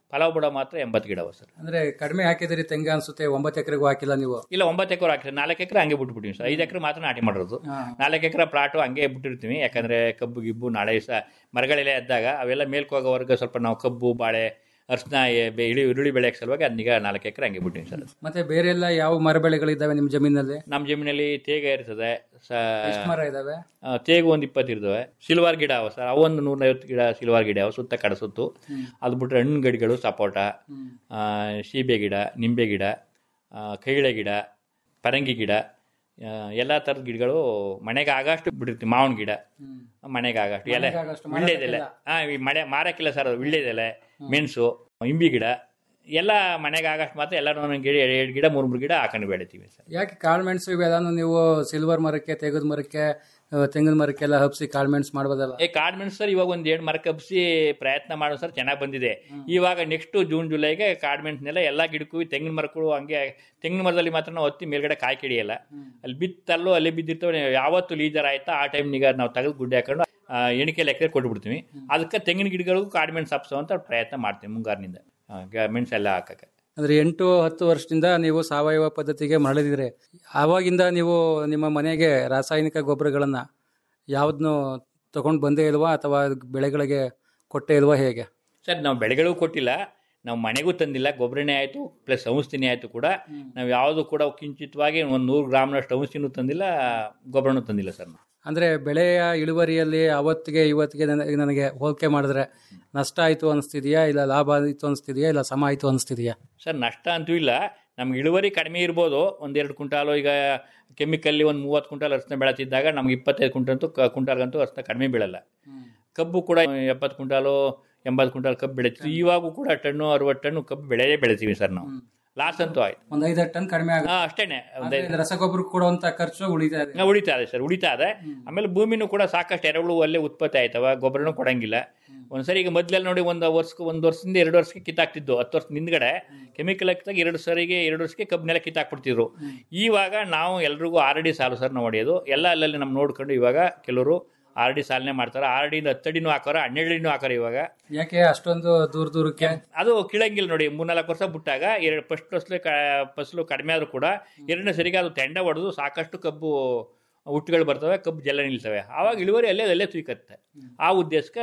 ಫಲಾವ್ ಬುಡ ಮಾತ್ರ ಎಂಬತ್ತು ಗಿಡ ಅವ ಸರ್ ಅಂದ್ರೆ ಕಡಿಮೆ ಹಾಕಿದಿರಿ ತೆಂಗ ಅನ್ಸುತ್ತೆ ಒಂಬತ್ತು ಎಕರೆಗೂ ಹಾಕಿಲ್ಲ ನೀವು ಇಲ್ಲ ಒಂಬತ್ತು ಎಕರೆ ಹಾಕಿ ನಾಲ್ಕು ಎಕರೆ ಹಂಗೆ ಬಿಟ್ಬಿಟ್ಟಿವಿ ಸರ್ ಐದು ಎಕರೆ ಮಾತ್ರ ನಾಟಿ ಮಾಡಿರೋದು ಹಾ. ನಾಲ್ಕು ಎಕರೆ ಪ್ಲಾಟು ಹಂಗೆ ಬಿಟ್ಟಿರ್ತೀವಿ ಯಾಕಂದ್ರೆ ಕಬ್ಬು ಗಿಬ್ಬು ನಾಳೆ ಸಹ ಮರಗಳೆಲ್ಲ ಎದ್ದಾಗ ಅವೆಲ್ಲ ಮೇಲ್ಕ್ ಹೋಗೋವರೆಗೆ ಸ್ವಲ್ಪ ನಾವು ಕಬ್ಬು ಬಾಳೆ ಅರ್ಶಿನ ಇಳಿ ಈರುಳ್ಳಿ ಬೆಳೆಯಕ್ಕೆ ಸಲುವಾಗಿ ಅದನ್ನೀಗ ನಾಲ್ಕು ಎಕರೆ ಹಂಗೆ ಬಿಟ್ಟಿವಿ ಸರ್ ಮತ್ತೆ ಬೇರೆ ಎಲ್ಲ ಯಾವ ಮರ ಬೆಳೆಗಳಿದ್ದಾವೆ ನಿಮ್ಮ ಜಮೀನಲ್ಲಿ ನಮ್ಮ ಜಮೀನಲ್ಲಿ ತೇಗ ಇರ್ತದೆ ಸ- ಎಷ್ಟು ಮರ ಇದಾವೆ ಆ, ತೇಗು ಒಂದು ಇಪ್ಪತ್ತು ಇರ್ತವೆ ಸಿಲ್ವಾರ್ ಗಿಡ ಅವ ಸರ್ ಅವೊಂದು ನೂರೈವತ್ತು ಗಿಡ ಸಿಲ್ವಾರ್ ಗಿಡ ಅವ ಸುತ್ತ ಕಡೆ ಸುತ್ತು ಅದು ಬಿಟ್ರೆ ಹಣ್ಣು ಗಿಡಗಳು ಸಪೋಟ ಆ, ಸೀಬೆ ಗಿಡ ನಿಂಬೆ ಗಿಡ ಆ, ಕೈಳೆ ಗಿಡ ಪರಂಗಿ ಗಿಡ ಆ, ಎಲ್ಲ ಥರದ ಗಿಡಗಳು ಮನೆಗೆ ಆಗಷ್ಟು ಬಿಟ್ಟಿರ್ತೀವಿ ಮಾವಿನ ಗಿಡ ಮನೆಗೆ ಆಗಷ್ಟು ಎಲೆ ಮನೆಗೆ ಆಗಷ್ಟು ವಿಳ್ಳೆದೆಲೆ ಹಾಂ ಈ ಮನೆ ಮಾರಕ್ಕಿಲ್ಲ ಸರ್ ಅದು ವಿಳ್ಳೆದೆಲೆ ಮೆಣಸು ಇಂಬಿ ಗಿಡ ಎಲ್ಲ ಮನೆಗೆ ಆಗಷ್ಟು ಮಾತ್ರ ಎಲ್ಲ ಒಂದೊಂದು ಗಿಡ ಎರಡು ಗಿಡ ಮೂರು ಮೂರು ಗಿಡ ಹಾಕೊಂಡು ಬೆಳಿತೀವಿ ಸರ್ ಯಾಕೆ ಕಾಳ್ಮೆಣಸು ಇವೆಲ್ಲಾನು ನೀವು ಸಿಲ್ವರ್ ಮರಕ್ಕೆ ತೆಗೆದ ಮರಕ್ಕೆ ಆ, ತೆಂಗಿನ ಮರಕ್ಕೆಲ್ಲ ಹಬ್ಸಿ ಕಾಳ್ಮೆಣಸು ಮಾಡ್ಬೋದಲ್ಲ ಏ ಕಾಡ್ಮೆಣಸು ಸರ್ ಇವಾಗ ಒಂದು ಎರಡು ಮರ ಕಬ್ಬಿಸಿ ಪ್ರಯತ್ನ ಮಾಡೋ ಸರ್ ಚೆನ್ನಾಗಿ ಬಂದಿದೆ ಇವಾಗ ನೆಕ್ಸ್ಟ್ ಜೂನ್ ಜುಲೈಗೆ ಕಾಡ್ಮೆಣಸನ್ನೆಲ್ಲ ಎಲ್ಲ ಗಿಡಕ್ಕೂ ತೆಂಗಿನ ಮರಗಳು ಹಂಗೆ ತೆಂಗಿನ ಮರದಲ್ಲಿ ಮಾತ್ರ ನಾವು ಹತ್ತಿ ಮೇಲ್ಗಡೆ ಕಾಯಿ ಕಿಡಿಯಲ್ಲ ಅಲ್ಲಿ ಬಿತ್ತಲ್ಲೋ ಅಲ್ಲಿ ಬಿದ್ದಿರ್ತವೆ ಯಾವತ್ತು ಲೀಜರ್ ಆಯ್ತಾ ಆ ಟೈಮ್ನಿಗೆ ನಾವು ತೆಗೆದು ಗುಡ್ಡೆ ಹಾಕೊಂಡು ಆ, ಎಣಿಕೆ ಲೆಕ್ಕ ಕೊಟ್ಬಿಡ್ತೀವಿ ಅದಕ್ಕೆ ತೆಂಗಿನ ಗಿಡಗಳಿಗೂ ಕಾಡ್ಮೆಣಸು ಹಬ್ಸೋ ಅಂತ ಪ್ರಯತ್ನ ಮಾಡ್ತೀವಿ ಮುಂಗಾರಿನಿಂದ ಆ, ಗ- ಮೆಣಸೆಲ್ಲ ಹಾಕಕ್ಕೆ ಅಂದ್ರೆ ಎಂಟು ಹತ್ತು ವರ್ಷದಿಂದ ನೀವು ಸಾವಯವ ಪದ್ಧತಿಗೆ ಮರಳಿದಿರಿ ಆವಾಗಿಂದ ನೀವು ನಿಮ್ಮ ಮನೆಗೆ ರಾಸಾಯನಿಕ ಗೊಬ್ಬರಗಳನ್ನ ಯಾವ್ದನ್ನು ತಗೊಂಡು ಬಂದೇ ಇಲ್ವಾ ಅಥವಾ ಬೆಳೆಗಳಿಗೆ ಕೊಟ್ಟೇ ಇಲ್ವಾ ಹೇಗೆ ಸರ್ ನಾವು ಬೆಳೆಗಳಿಗೂ ಕೊಟ್ಟಿಲ್ಲ ನಾವು ಮನೆಗೂ ತಂದಿಲ್ಲ ಗೊಬ್ಬರನೇ ಆಯಿತು ಪ್ಲಸ್ ಔಷಧಿನೇ ಆಯಿತು ಕೂಡ ನಾವು ಯಾವುದು ಕೂಡ ಕಿಂಚಿತವಾಗಿ ಒಂದು ನೂರು ಗ್ರಾಮ್ನಷ್ಟು ಔಷಧಿನೂ ತಂದಿಲ್ಲ ಗೊಬ್ಬರನೂ ತಂದಿಲ್ಲ ಸರ್ ನಾವು ಅಂದ್ರೆ ಬೆಳೆಯ ಇಳುವರಿಯಲ್ಲಿ ಅವತ್ತಿಗೆ ಇವತ್ತಿಗೆ ನನ- ನನಗೆ ಹೋಲಿಕೆ ಮಾಡಿದ್ರೆ ನಷ್ಟ ಆಯ್ತು ಅನಿಸ್ತಿದೆಯಾ ಇಲ್ಲ ಲಾಭ ಆಯ್ತು ಅನಿಸ್ತಿದೆಯಾ ಇಲ್ಲ ಸಮ ಆಯ್ತು ಅನಿಸ್ತಿದೆಯಾ ಸರ್ ನಷ್ಟ ಅಂತೂ ಇಲ್ಲ ನಮ್ಗೆ ಇಳುವರಿ ಕಡಿಮೆ ಇರ್ಬೋದು ಒಂದೆರಡು ಕ್ವಿಂಟಾಲು ಈಗ ಕೆಮಿಕಲ್ಲಿ ಒಂದು ಮೂವತ್ತು ಕ್ವಿಂಟಾಲ್ ಅರ್ಶನ ಬೆಳತಿದ್ದಾಗ ನಮ್ಗೆ ಇಪ್ಪತ್ತೈದು ಕ್ವಿಂಟಂತೂ ಕ್ವಿಂಟಾಲ್ಗಂತೂ ಅರ್ಶನ ಕಡಿಮೆ ಬೀಳಲ್ಲ ಕಬ್ಬು ಕೂಡ ಎಪ್ಪತ್ತು ಕ್ವಿಂಟಾಲು ಎಂಬತ್ತು ಕ್ವಿಂಟಾಲ್ ಕಬ್ಬು ಬೆಳಿತೀವಿ ಇವಾಗೂ ಕೂಡ ಟನ್ನು ಅರವತ್ತು ಟನ್ನು ಕಬ್ಬು ಬೆಳೆಯೇ ಬೆಳಿತೀವಿ ಸರ್ ನಾವು ಲಾಸ್ ಅಂತೂ ಆಯ್ತು ಒಂದ್ ಐದಾರು ಟನ್ ಕಡಿಮೆ ಆಗುತ್ತೆ ಹಾ, ಅಷ್ಟೇನೆ ಒಂದ್ ಐದು- ರಸಗೊಬ್ಬರ ಕೊಡುವಂತ ಖರ್ಚು ಉಳಿತಾ ಇದೆ ಹಾ, ಉಳಿತಾ ಇದೆ ಸರ್ ಉಳಿತಾ ಇದೆ ಆಮೇಲೆ ಭೂಮಿನೂ ಕೂಡ ಸಾಕಷ್ಟು ಎರೆಹುಳು ಅಲ್ಲೇ ಉತ್ಪತ್ತಿ ಆಯ್ತವ ಗೊಬ್ಬರನೂ ಕೊಡಂಗಿಲ್ಲ ಒಂದ್ಸರಿ ಈಗ ಮೊದ್ಲೆಲ್ಲ ನೋಡಿ ಒಂದು ವರ್ಷಕ್ಕೆ ಒಂದು ವರ್ಷದಿಂದ ಎರಡು ವರ್ಷಕ್ಕೆ ಕಿತ್ತಾಕ್ತಿದ್ದು ಹತ್ತು ವರ್ಷದ ಹಿಂದ್ಗಡೆ ಕೆಮಿಕಲ್ ಹಾಕಿದಾಗ ಎರಡು ಸರಿಗೆ ಎರಡು ವರ್ಷಕ್ಕೆ ಕಬ್ಬನೆಲ್ಲ ಕಿತ್ತಾಕ್ಬಿಡ್ತಿದ್ರು ಇವಾಗ ನಾವು ಎಲ್ರಿಗೂ ಆರ್ ಡಿ ಸಾಲು ಸರ್ ನಾವು ಹೊಡೆಯೋದು ಎಲ್ಲ ಅಲ್ಲಲ್ಲಿ ನಮ್ಮ ನೋಡ್ಕೊಂಡು ಇವಾಗ ಕೆಲವರು ಆರ್ ಡಿ ಸಾಲನೆ ಮಾಡ್ತಾರೆ ಆರ್ ಡಿಯಿಂದ ಹತ್ತಡಿನೂ ಹಾಕೋರ ಹನ್ನೆರಡಿನೂ ಹಾಕೋರ ಇವಾಗ ಯಾಕೆ ಅಷ್ಟೊಂದು ದೂರ ದೂರಕ್ಕೆ ಅದು ಕೀಳಂಗಿಲ್ಲ ನೋಡಿ ಮೂರ್ನಾಲ್ಕು ವರ್ಷ ಬಿಟ್ಟಾಗ ಎರಡು ಫಸ್ಟ್ ಫಸ್ಲು ಫಸಲು ಕಡಿಮೆ ಆದರೂ ಕೂಡ ಎರಡನೇ ಸರಿಗೆ ಅದು ತೆಂಡ ಹೊಡೆದು ಸಾಕಷ್ಟು ಕಬ್ಬು ಹುಟ್ಟುಗಳು ಬರ್ತವೆ ಕಬ್ಬು ಜಲ ನಿಲ್ತವೆ ಆವಾಗ ಇಳುವರಿ ಅಲ್ಲೇ ಅಲ್ಲೇ ತುಯ್ಕತ್ತೆ ಆ ಉದ್ದೇಶಕ್ಕೆ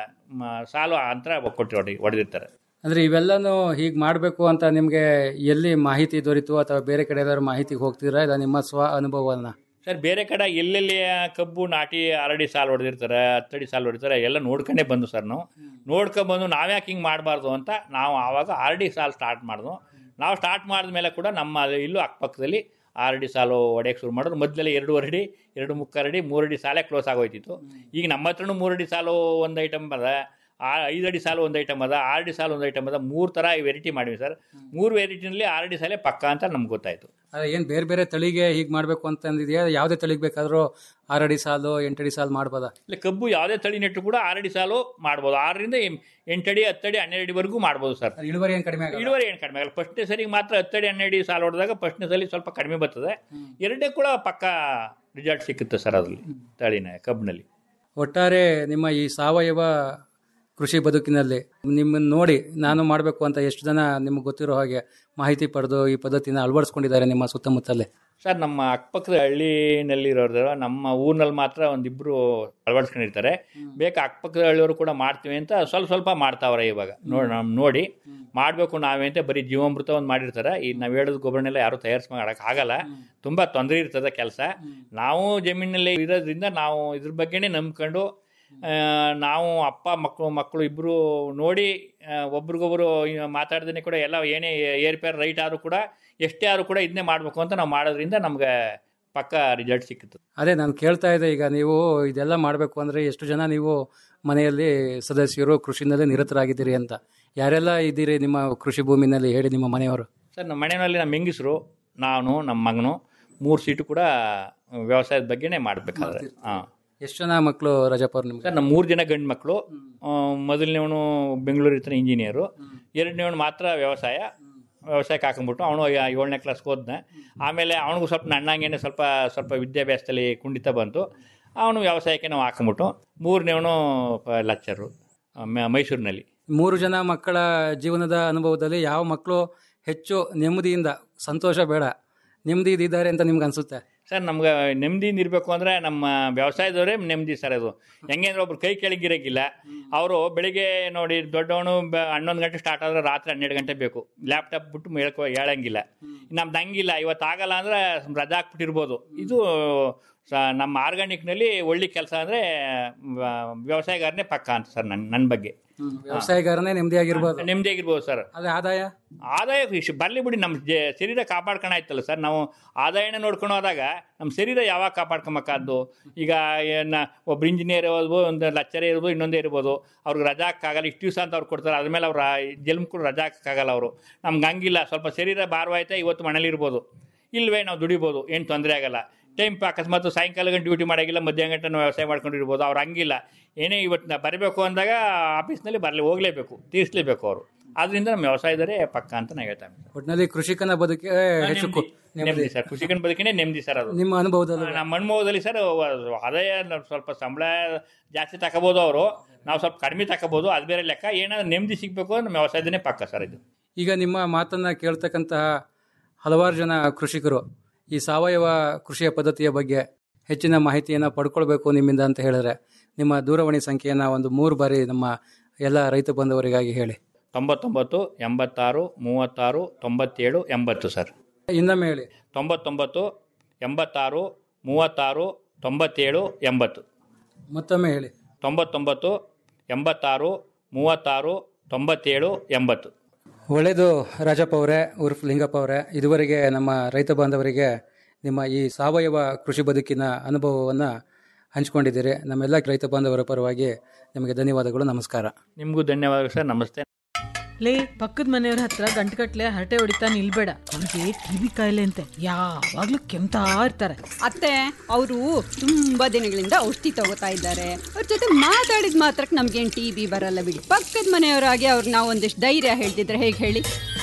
ಮ- ಸಾಲು ಅಂತರ ಕೊಟ್ಟು ಹೊಡಿ ಹೊಡೆದಿರ್ತಾರೆ ಅಂದ್ರೆ ಇವೆಲ್ಲನೂ ಹೀಗೆ ಮಾಡಬೇಕು ಅಂತ ನಿಮ್ಗೆ ಎಲ್ಲಿ ಮಾಹಿತಿ ದೊರೀತು ಅಥವಾ ಬೇರೆ ಕಡೆ ಏನಾದ್ರು ಮಾಹಿತಿಗೆ ಹೋಗ್ತೀರಾ ಇಲ್ಲ ನಿಮ್ಮ ಸ್ವ ಅನುಭವನ ಸರ್ ಬೇರೆ ಕಡೆ ಎಲ್ಲೆಲ್ಲಿ ಕಬ್ಬು ನಾಟಿ ಆರಡಿ ಸಾಲು ಹೊಡೆದಿರ್ತಾರೆ ಹತ್ತಡಿ ಸಾಲು ಹೊಡಿತಾರೆ ಎಲ್ಲ ನೋಡ್ಕೊಂಡೇ ಬಂದು ಸರ್ ನಾವು ನೋಡ್ಕೊಂಡ್ಬಂದು ನಾವ್ಯಾಕೆ ಹಿಂಗೆ ಮಾಡಬಾರ್ದು ಅಂತ ನಾವು ಆವಾಗ ಆರಡಿ ಸಾಲು ಸ್ಟಾರ್ಟ್ ಮಾಡಿದ್ವು ನಾವು ಸ್ಟಾರ್ಟ್ ಮಾಡಿದ ಮೇಲೆ ಕೂಡ ನಮ್ಮ ಅಲ್ಲಿ ಇಲ್ಲೂ ಅಕ್ಕಪಕ್ಕದಲ್ಲಿ ಆರಡಿ ಸಾಲು ಹೊಡೆಯಕ್ಕೆ ಶುರು ಮಾಡಿದ್ರು ಮೊದಲೆಲ್ಲ ಎರಡೂವರೆ ಅಡಿ ಎರಡು ಮುಕ್ಕಾಲು ಅಡಿ ಮೂರು ಅಡಿ ಸಾಲೇ ಕ್ಲೋಸ್ ಆಗೋಯ್ತಿತ್ತು ಈಗ ನಮ್ಮ ಹತ್ರನೂ ಮೂರು ಅಡಿ ಸಾಲು ಒಂದು ಐಟಮ್ ಅದ ಆ ಐದು ಅಡಿ ಸಾಲು ಒಂದು ಐಟಮ್ ಅದ ಆರು ಅಡಿ ಸಾಲು ಒಂದು ಐಟಮ್ ಅದ ಮೂರು ಥರ ವೆರೈಟಿ ಮಾಡಿವಿ ಸರ್ ಮೂರು ವೆರೈಟಿನಲ್ಲಿ ಆರು ಅಡಿ ಸಾಲೇ ಪಕ್ಕ ಅಂತ ನಮ್ಗೆ ಗೊತ್ತಾಯ್ತು ಅದೇ ಏನ್ ಬೇರೆ ಬೇರೆ ತಳಿಗೆ ಹೀಗೆ ಮಾಡ್ಬೇಕು ಅಂತಂದಿದೆಯಾ ಯಾವುದೇ ತಳಿಗೆ ಬೇಕಾದ್ರೂ ಆರಡಿ ಸಾಲು ಎಂಟಡಿ ಸಾಲು ಮಾಡ್ಬೋದಾ ಇಲ್ಲ ಕಬ್ಬು ಯಾವುದೇ ತಳಿ ನೆಟ್ಟು ಕೂಡ ಆರಡಿ ಸಾಲು ಮಾಡ್ಬೋದು ಆರರಿಂದ ಎಂ- ಎಂಟಡಿ ಹತ್ತಡಿ ಹನ್ನೆರಡಿವರೆಗೂ ಮಾಡ್ಬೋದು ಸರ್ ಇಳುವರಿ ಏನು ಕಡಿಮೆ ಆಗಲ್ಲ ಇಳುವರಿ ಏನು ಕಡಿಮೆ ಆಗಲ್ಲ ಫಸ್ಟ್ನೇ ಸರಿಗೆ ಮಾತ್ರ ಹತ್ತಡಿ ಹನ್ನೆರಡು ಸಾಲು ಹೊಡೆದಾಗ ಫಸ್ಟ್ನೇ ಸಲ ಸ್ವಲ್ಪ ಕಡಿಮೆ ಬರ್ತದೆ ಎರಡನೇ ಕೂಡ ಪಕ್ಕ ರಿಸಲ್ಟ್ ಸಿಕ್ಕುತ್ತೆ ಸರ್ ಅದರಲ್ಲಿ ತಳಿನ ಕಬ್ಬಿನಲ್ಲಿ ಒಟ್ಟಾರೆ ನಿಮ್ಮ ಈ ಸಾವಯವ ಕೃಷಿ ಬದುಕಿನಲ್ಲಿ ನಿಮ್ಮನ್ನು ನೋಡಿ ನಾನು ಮಾಡಬೇಕು ಅಂತ ಎಷ್ಟು ಜನ ನಿಮ್ಗೆ ಗೊತ್ತಿರೋ ಹಾಗೆ ಮಾಹಿತಿ ಪಡೆದು ಈ ಪದ್ಧತಿನ ಅಳವಡಿಸ್ಕೊಂಡಿದ್ದಾರೆ ನಿಮ್ಮ ಸುತ್ತಮುತ್ತಲೇ ಸರ್ ನಮ್ಮ ಅಕ್ಕಪಕ್ಕದ ಹಳ್ಳಿನಲ್ಲಿ ಇರೋರು ನಮ್ಮ ಊರಿನಲ್ಲಿ ಮಾತ್ರ ಒಂದಿಬ್ರು ಅಳವಡಿಸ್ಕೊಂಡಿರ್ತಾರೆ ಬೇಕಾ ಅಕ್ಕಪಕ್ಕದ ಹಳ್ಳಿಯವರು ಕೂಡ ಮಾಡ್ತೀವಿ ಅಂತ ಸ್ವಲ್ಪ ಸ್ವಲ್ಪ ಮಾಡ್ತಾವ್ರೆ ಇವಾಗ ನೋಡಿ ನಮ್ ನೋಡಿ ಮಾಡಬೇಕು ನಾವೇ ಅಂತ ಬರೀ ಜೀವಾಮೃತ ಒಂದು ಮಾಡಿರ್ತಾರೆ ಈ ನಾವು ಹೇಳೋದು ಗೊಬ್ಬರನೆಲ್ಲ ಯಾರು ತಯಾರಿಸಿ ಮಾಡಕ್ ಆಗಲ್ಲ ತುಂಬ ತೊಂದರೆ ಇರ್ತದೆ ಕೆಲಸ ನಾವು ಜಮೀನಲ್ಲಿ ಇರೋದ್ರಿಂದ ನಾವು ಇದ್ರ ಬಗ್ಗೆನೇ ನಂಬ್ಕೊಂಡು ಆ, ನಾವು ಅಪ್ಪ ಮಕ್ಕಳು ಮಕ್ಕಳು ಇಬ್ಬರು ನೋಡಿ ಆ, ಒಬ್ರಿಗೊಬ್ರು ಮಾತಾಡ್ದೇ ಕೂಡ ಎಲ್ಲ ಏನೇ ಏರ್ಪೇರ್ ರೈಟ್ ಆದರೂ ಕೂಡ ಎಷ್ಟೇ ಆದರೂ ಕೂಡ ಇದನ್ನೇ ಮಾಡಬೇಕು ಅಂತ ನಾವು ಮಾಡೋದ್ರಿಂದ ನಮ್ಗೆ ಪಕ್ಕ ರಿಸಲ್ಟ್ ಸಿಕ್ಕಿತ್ತು ಅದೇ ನಾನು ಕೇಳ್ತಾ ಇದ್ದೆ ಈಗ ನೀವು ಇದೆಲ್ಲ ಮಾಡಬೇಕು ಅಂದರೆ ಎಷ್ಟು ಜನ ನೀವು ಮನೆಯಲ್ಲಿ ಸದಸ್ಯರು ಕೃಷಿನಲ್ಲಿ ನಿರತರಾಗಿದ್ದೀರಿ ಅಂತ ಯಾರೆಲ್ಲ ಇದ್ದೀರಿ ನಿಮ್ಮ ಕೃಷಿ ಭೂಮಿನಲ್ಲಿ ಹೇಳಿ ನಿಮ್ಮ ಮನೆಯವರು ಸರ್ ನಮ್ಮ ಮನೆಯಲ್ಲಿ ನಮ್ಮ ಹೆಂಗಸರು ನಾನು ನಮ್ಮ ಮಗನು ಮೂರು ಸೀಟು ಕೂಡ ವ್ಯವಸಾಯದ ಬಗ್ಗೆನೇ ಮಾಡಬೇಕಾದ್ರೆ ಹಾಂ ಎಷ್ಟು ಜನ ಮಕ್ಕಳು ರಜಪ್ಪ ಅವ್ರು ನಿಮ್ಗೆ ಸರ್ ನಮ್ಮ ಮೂರು ಜನ ಗಂಡು ಮಕ್ಕಳು ಮೊದಲನೇವನು ಬೆಂಗಳೂರು ಇರ್ತಾನೆ ಇಂಜಿನಿಯರು ಎರಡನೇವನು ಮಾತ್ರ ವ್ಯವಸಾಯ ವ್ಯವಸಾಯಕ್ಕೆ ಹಾಕೊಂಡ್ಬಿಟ್ಟು ಅವನು ಏಳನೇ ಕ್ಲಾಸ್ಗೆ ಹೋದ್ನ ಆಮೇಲೆ ಅವನಿಗೂ ಸ್ವಲ್ಪ ನನ್ನಂಗೆ ಸ್ವಲ್ಪ ಸ್ವಲ್ಪ ವಿದ್ಯಾಭ್ಯಾಸದಲ್ಲಿ ಕುಂಠಿತ ಬಂತು ಅವನು ವ್ಯವಸಾಯಕ್ಕೆ ನಾವು ಹಾಕೊಂಬಿಟ್ಟು ಮೂರನೇವನು ಲಚ್ಚರು ಮೈಸೂರಿನಲ್ಲಿ ಮೂರು ಜನ ಮಕ್ಕಳ ಜೀವನದ ಅನುಭವದಲ್ಲಿ ಯಾವ ಮಕ್ಕಳು ಹೆಚ್ಚು ನೆಮ್ಮದಿಯಿಂದ ಸಂತೋಷ ಬೇಡ ನೆಮ್ಮದಿ ಇದ್ದಾರೆ ಅಂತ ನಿಮ್ಗೆ ಅನಿಸುತ್ತೆ ಸರ್ ನಮ್ಗೆ ನೆಮ್ಮದಿಯಿಂದ ಇರಬೇಕು ಅಂದರೆ ನಮ್ಮ ವ್ಯವಸಾಯದವರೇ ನೆಮ್ಮದಿ ಸರ್ ಅದು ಹೆಂಗೆ ಅಂದ್ರೆ ಒಬ್ರು ಕೈ ಕೆಳಗಿರೋಕ್ಕಿಲ್ಲ ಅವರು ಬೆಳಿಗ್ಗೆ ನೋಡಿ ದೊಡ್ಡವನು ಬ- ಹನ್ನೊಂದು ಗಂಟೆ ಸ್ಟಾರ್ಟ್ ಆದರೆ ರಾತ್ರಿ ಹನ್ನೆರಡು ಗಂಟೆ ಬೇಕು ಲ್ಯಾಪ್ಟಾಪ್ ಬಿಟ್ಟು ಹೇಳ್ಕೊ ಹೇಳಂಗಿಲ್ಲ ನಮ್ದು ಹಂಗಿಲ್ಲ ಇವತ್ತು ಆಗಲ್ಲ ಅಂದರೆ ರಜಾ ಹಾಕ್ಬಿಟ್ಟಿರ್ಬೋದು ಇದು ಸ ನಮ್ಮ ಆರ್ಗಾನಿಕ್ನಲ್ಲಿ ಒಳ್ಳೆ ಕೆಲಸ ಅಂದರೆ ವ್ಯವಸಾಯಗಾರನೇ ಪಕ್ಕ ಅಂತ ಸರ್ ನನ್ನ ನನ್ನ ಬಗ್ಗೆ ವ್ಯವಸಾಯಗಾರನೇ ನೆಮ್ಮದಿಯಾಗಿರ್ಬೋದು ನೆಮ್ಮದಿಯಾಗಿರ್ಬೋದು ಸರ್ ಅದೇ ಆದಾಯ ಆದಾಯ ಬರಲಿ ಬಿಡಿ ನಮ್ಮ ಜ- ಶರೀರ ಕಾಪಾಡ್ಕೊಳಾಯ್ತಲ್ಲ ಸರ್ ನಾವು ಆದಾಯನ ನೋಡ್ಕೊಂಡು ಹೋದಾಗ ನಮ್ಮ ಶರೀರ ಯಾವಾಗ ಕಾಪಾಡ್ಕೊಬೇಕಾದ್ದು ಈಗ ಏನ ಒಬ್ರು ಇಂಜಿನಿಯರ್ ಇರ್ಬೋದು ಒಂದು ಲೆಕ್ಚರೇ ಇರ್ಬೋದು ಇನ್ನೊಂದೇ ಇರ್ಬೋದು ಅವ್ರಿಗೆ ರಜಾ ಹಾಕಾಗಲ್ಲ ಇಷ್ಟು ದಿವಸ ಅಂತ ಅವ್ರು ಕೊಡ್ತಾರೆ ಅದ್ಮೇಲೆ ಅವ್ರು ಜನ್ಮ ಕೂಡ ರಜಾ ಹಾಕೋಕ್ಕಾಗಲ್ಲ ಅವರು ನಮ್ಗೆ ಹಂಗಿಲ್ಲ ಸ್ವಲ್ಪ ಶರೀರ ಭಾರವಾಯ್ತಾ ಇವತ್ತು ಮನೇಲಿ ಇರ್ಬೋದು ಇಲ್ವೇ ನಾವು ದುಡಿಬೋದು ಏನು ತೊಂದರೆ ಆಗಲ್ಲ ಟೈಮ್ ಅಕಸ್ಮಾತ್ ಸಾಯಂಕಾಲ ಗಂಟೆ ಡ್ಯೂಟಿ ಮಾಡೋಂಗಿಲ್ಲ ಮಧ್ಯಾಹ್ನ ಗಂಟೆ ನಾವು ವ್ಯವಸಾಯ ಮಾಡ್ಕೊಂಡಿರ್ಬೋದು ಅವ್ರು ಹಂಗಿಲ್ಲ ಏನೇ ಇವತ್ತು ನಾ ಬರಬೇಕು ಅಂದಾಗ ಆಫೀಸ್ನಲ್ಲಿ ಬರಲಿ ಹೋಗಲೇಬೇಕು ತೀರಿಸಲೇಬೇಕು ಅವರು ಆದ್ದರಿಂದ ನಮ್ಮ ವ್ಯವಸಾಯದವರೇ ಪಕ್ಕ ಅಂತ ನಾನು ಹೇಳ್ತಾ ಇದ್ದೀನಿ. ಒಟ್ಟಿನಲ್ಲಿ ಕೃಷಿಕನ ಬದುಕೆ ಹೆಚ್ಚು ಕು- ನೆಮ್ಮದಿ ಸರ್ ಕೃಷಿಕನ ಬದುಕಿನೇ ನೆಮ್ಮದಿ ಸರ್ ಅದು ನಿಮ್ಮ ಅನುಭವದಲ್ಲಿ ನಮ್ಮ ಅನುಭವದಲ್ಲಿ ಸರ್ ಆದಾಯ ನಾವ್ ಸ್ವಲ್ಪ ಸಂಬಳ ಜಾಸ್ತಿ ತಗೋಬೋದು ಅವರು ನಾವು ಸ್ವಲ್ಪ ಕಡಿಮೆ ತಗೋಬೋದು ಅದು ಬೇರೆ ಲೆಕ್ಕ ಏನಾದ್ರು ನೆಮ್ಮದಿ ಸಿಗಬೇಕು ಅಂದ್ರೆ ನಮ್ಮ ವ್ಯವಸಾಯದನೇ ಪಕ್ಕ ಸರ್ ಇದು ಈಗ ನಿಮ್ಮ ಮಾತನ್ನ ಕೇಳ್ತಕ್ಕಂತಹ ಹಲವಾರು ಜನ ಕೃಷಿಕರು ಈ ಸಾವಯವ ಕೃಷಿಯ ಪದ್ಧತಿಯ ಬಗ್ಗೆ ಹೆಚ್ಚಿನ ಮಾಹಿತಿಯನ್ನು ಪಡ್ಕೊಳ್ಬೇಕು ನಿಮ್ಮಿಂದ ಅಂತ ಹೇಳಿದ್ರೆ ನಿಮ್ಮ ದೂರವಾಣಿ ಸಂಖ್ಯೆಯನ್ನು ಒಂದು ಮೂರು ಬಾರಿ ನಮ್ಮ ಎಲ್ಲ ರೈತ ಬಂಧುವರಿಗಾಗಿ ಹೇಳಿ ತೊಂಬತ್ತೊಂಬತ್ತು ಎಂಬತ್ತಾರು ಮೂವತ್ತಾರು ತೊಂಬತ್ತೇಳು ಎಂಬತ್ತು ಸರ್ ಇನ್ನೊಮ್ಮೆ ಹೇಳಿ ತೊಂಬತ್ತೊಂಬತ್ತು ಎಂಬತ್ತಾರು ಮೂವತ್ತಾರು ತೊಂಬತ್ತೇಳು ಎಂಬತ್ತು ಮತ್ತೊಮ್ಮೆ ಹೇಳಿ ತೊಂಬತ್ತೊಂಬತ್ತು ಎಂಬತ್ತಾರು ಮೂವತ್ತಾರು ತೊಂಬತ್ತೇಳು ಎಂಬತ್ತು ಒಳ್ಳೆಯದು ರಾಜಪ್ಪ ಅವರೇ ಉರ್ಫ್ ಲಿಂಗಪ್ಪ ಅವರೇ ಇದುವರೆಗೆ ನಮ್ಮ ರೈತ ಬಾಂಧವರಿಗೆ ನಿಮ್ಮ ಈ ಸಾವಯವ ಕೃಷಿ ಬದುಕಿನ ಅನುಭವವನ್ನು ಹಂಚಿಕೊಂಡಿದ್ದೀರಿ ನಮ್ಮೆಲ್ಲ ರೈತ ಬಾಂಧವರ ಪರವಾಗಿ ನಿಮಗೆ ಧನ್ಯವಾದಗಳು ನಮಸ್ಕಾರ ನಿಮಗೂ ಧನ್ಯವಾದಗಳು ಸರ್ ನಮಸ್ತೆ ಲೇ ಪಕ್ಕದ ಮನೆಯವ್ರ ಹತ್ರ ಗಂಟುಗಟ್ಲೆ ಹರಟೆ ಹೊಡಿತಾ ನಿಲ್ಬೇಡ ಅವ್ರಿಗೆ ಟಿವಿ ಕಾಯಿಲೆ ಅಂತೆ ಯಾವಾಗ್ಲೂ ಕೆಮ್ತಾ ಇರ್ತಾರೆ ಅತ್ತೆ ಅವರು ತುಂಬಾ ದಿನಗಳಿಂದ ಔಷಧಿ ತಗೋತಾ ಇದ್ದಾರೆ ಅವ್ರ ಜೊತೆ ಮಾತಾಡಿದ ಮಾತ್ರಕ್ಕೆ ನಮ್ಗೇನ್ ಟಿ ಬಿ ಬರಲ್ಲ ಬಿಡಿ ಪಕ್ಕದ ಮನೆಯವರಾಗಿ ಅವ್ರಿಗೆ ನಾವು ಒಂದಿಷ್ಟು ಧೈರ್ಯ ಹೇಳ್ತಿದ್ರೆ ಹೇಗೆ ಹೇಳಿ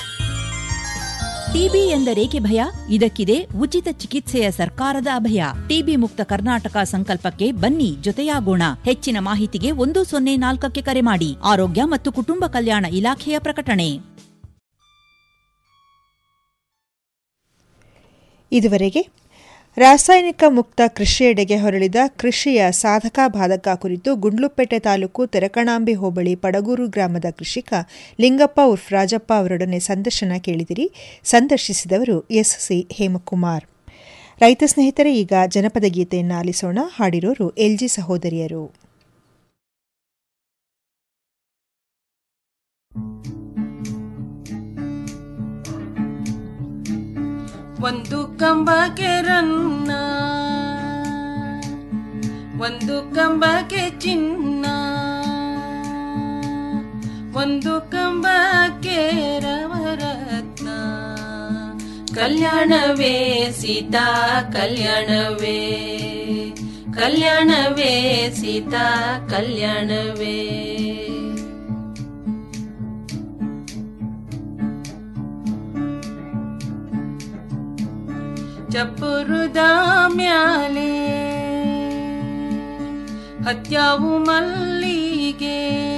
ಟಿಬಿ ಎಂದರೇಕೆ ಭಯ ಇದಕ್ಕಿದೆ ಉಚಿತ ಚಿಕಿತ್ಸೆಯ ಸರ್ಕಾರದ ಅಭಯ ಟಿಬಿ ಮುಕ್ತ ಕರ್ನಾಟಕ ಸಂಕಲ್ಪಕ್ಕೆ ಬನ್ನಿ ಜೊತೆಯಾಗೋಣ ಹೆಚ್ಚಿನ ಮಾಹಿತಿಗೆ ಒಂದು ಸೊನ್ನೆ ನಾಲ್ಕಕ್ಕೆ ಕರೆ ಮಾಡಿ ಆರೋಗ್ಯ ಮತ್ತು ಕುಟುಂಬ ಕಲ್ಯಾಣ ಇಲಾಖೆಯ ಪ್ರಕಟಣೆ ಇದುವರೆಗೆ ರಾಸಾಯನಿಕ ಮುಕ್ತ ಕೃಷಿಯೆಡೆಗೆ ಹೊರಳಿದ ಕೃಷಿಯ ಸಾಧಕ ಬಾಧಕ ಕುರಿತು ಗುಂಡ್ಲುಪೇಟೆ ತಾಲೂಕು ತೆರಕಣಾಂಬಿ ಹೋಬಳಿ ಪಡಗೂರು ಗ್ರಾಮದ ಕೃಷಿಕ ಲಿಂಗಪ್ಪ ಉರ್ಫ್ ರಾಜಪ್ಪ ಅವರೊಡನೆ ಸಂದರ್ಶನ ಕೇಳಿದಿರಿ ಸಂದರ್ಶಿಸಿದವರು ಎಸ್ಸಿ ಹೇಮಕುಮಾರ್ ರೈತ ಸ್ನೇಹಿತರೆ ಈಗ ಜನಪದ ಗೀತೆಯನ್ನು ಆಲಿಸೋಣ ಹಾಡಿರೋರು ಎಲ್ಜಿ ಸಹೋದರಿಯರು ಒಂದು ಕಂಬಕ್ಕೆ ರನ್ನ ಒಂದು ಕಂಬಕ್ಕೆ ಚಿನ್ನ ಒಂದು ಕಂಬಕ್ಕೆ ರವರತ್ನ ಕಲ್ಯಾಣವೇ ಸೀತಾ ಕಲ್ಯಾಣವೇ ಕಲ್ಯಾಣವೇ ಸೀತಾ ಕಲ್ಯಾಣವೇ ಚಪ್ಪುರುದ ಮ್ಯಾಲೆ ಹತ್ಯಾವು ಮಲ್ಲಿಗೆ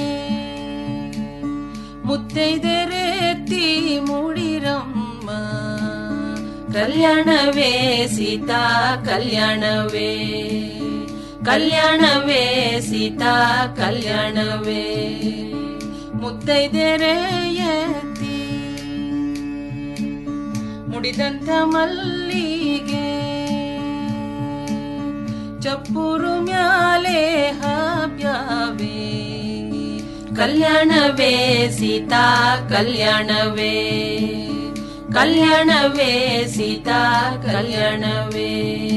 ಮುತ್ತೈದೆರೆತ್ತಿ ಮೂಡಿರಮ್ಮ ಕಲ್ಯಾಣವೇ ಸೀತಾ ಕಲ್ಯಾಣವೇ ಕಲ್ಯಾಣವೇ ಸೀತಾ ಕಲ್ಯಾಣವೇ ಮುತ್ತೈದೆರೆ ಎತ್ತಿ ಮುಡಿದಂತ ಮಲ್ಲಿಗೆ ಚಪ್ಪುರು ಮ್ಯಾಲೆ ಹಾಬ್ಯಾವೆ ಕಲ್ಯಾಣವೇ ಸೀತಾ ಕಲ್ಯಾಣವೇ ಕಲ್ಯಾಣವೇ ಸೀತಾ ಕಲ್ಯಾಣವೇ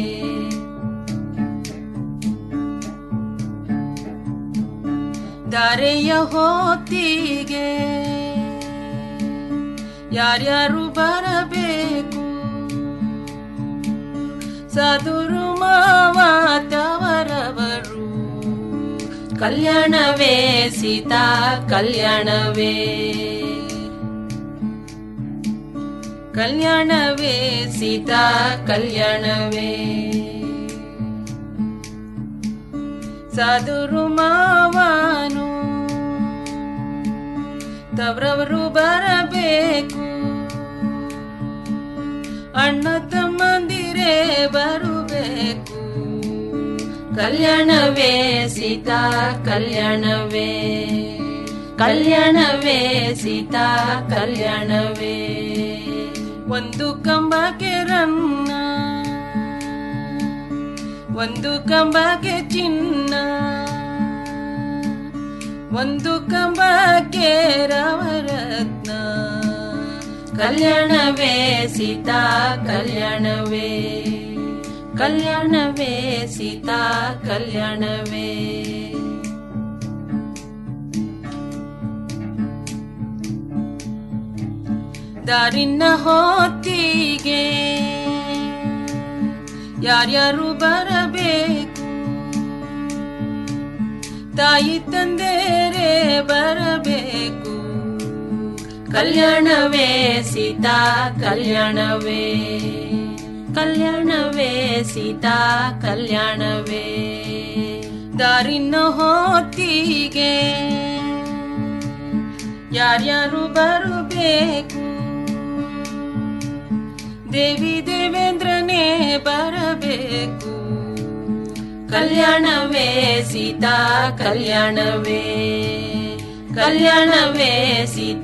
ದಾರೆಯ ಹೊತ್ತಿಗೆ ಯಾರ್ಯಾರು ಬರಬೇಕು ಸದುರು ಮಾವಾತವರವರು ಕಲ್ಯಾಣವೇ ಸೀತಾ ಕಲ್ಯಾಣವೇ ಕಲ್ಯಾಣವೇ ಸೀತಾ ಕಲ್ಯಾಣವೇ ಸಾಧುರು ಮಾವನು ತವರವರು ಬರಬೇಕು ಅಣ್ಣ ತಮ್ಮಂದಿರೇ ಬರಬೇಕು ಕಲ್ಯಾಣವೇ ಸೀತಾ ಕಲ್ಯಾಣವೇ ಕಲ್ಯಾಣವೇ ಸೀತಾ ಕಲ್ಯಾಣವೇ ಒಂದು ಕಂಬಕ್ಕೆ ರನ್ನ ಒಂದು ಕಂಬಕ್ಕೆ ಚಿನ್ನ ಒಂದು ಕಂಬಕ್ಕೆ ರವರತ್ನ ಕಲ್ಯಾಣವೇ ಸೀತಾ ಕಲ್ಯಾಣವೇ ಕಲ್ಯಾಣವೇ ಸೀತಾ ಕಲ್ಯಾಣವೇ ದಾರಿನ ಹೊತ್ತಿಗೆ ಯಾರ್ಯಾರು ಬರಬೇಕು ತಾಯಿ ತಂದೆರೇ ಬರಬೇಕು ಕಲ್ಯಾಣವೇ ಸೀತಾ ಕಲ್ಯಾಣವೇ ಕಲ್ಯಾಣವೇ ಸೀತಾ ಕಲ್ಯಾಣವೇ ದಾರಿನ ಹೊತ್ತಿಗೆ ಯಾರ್ಯಾರು ಬರಬೇಕು ದೇವಿ ದೇವೇಂದ್ರನೇ ಬರಬೇಕು ಕಲ್ಯಾಣವೇ ಸೀತಾ ಕಲ್ಯಾಣವೇ ಕಲ್ಯಾಣವೇ ಸೀತಾ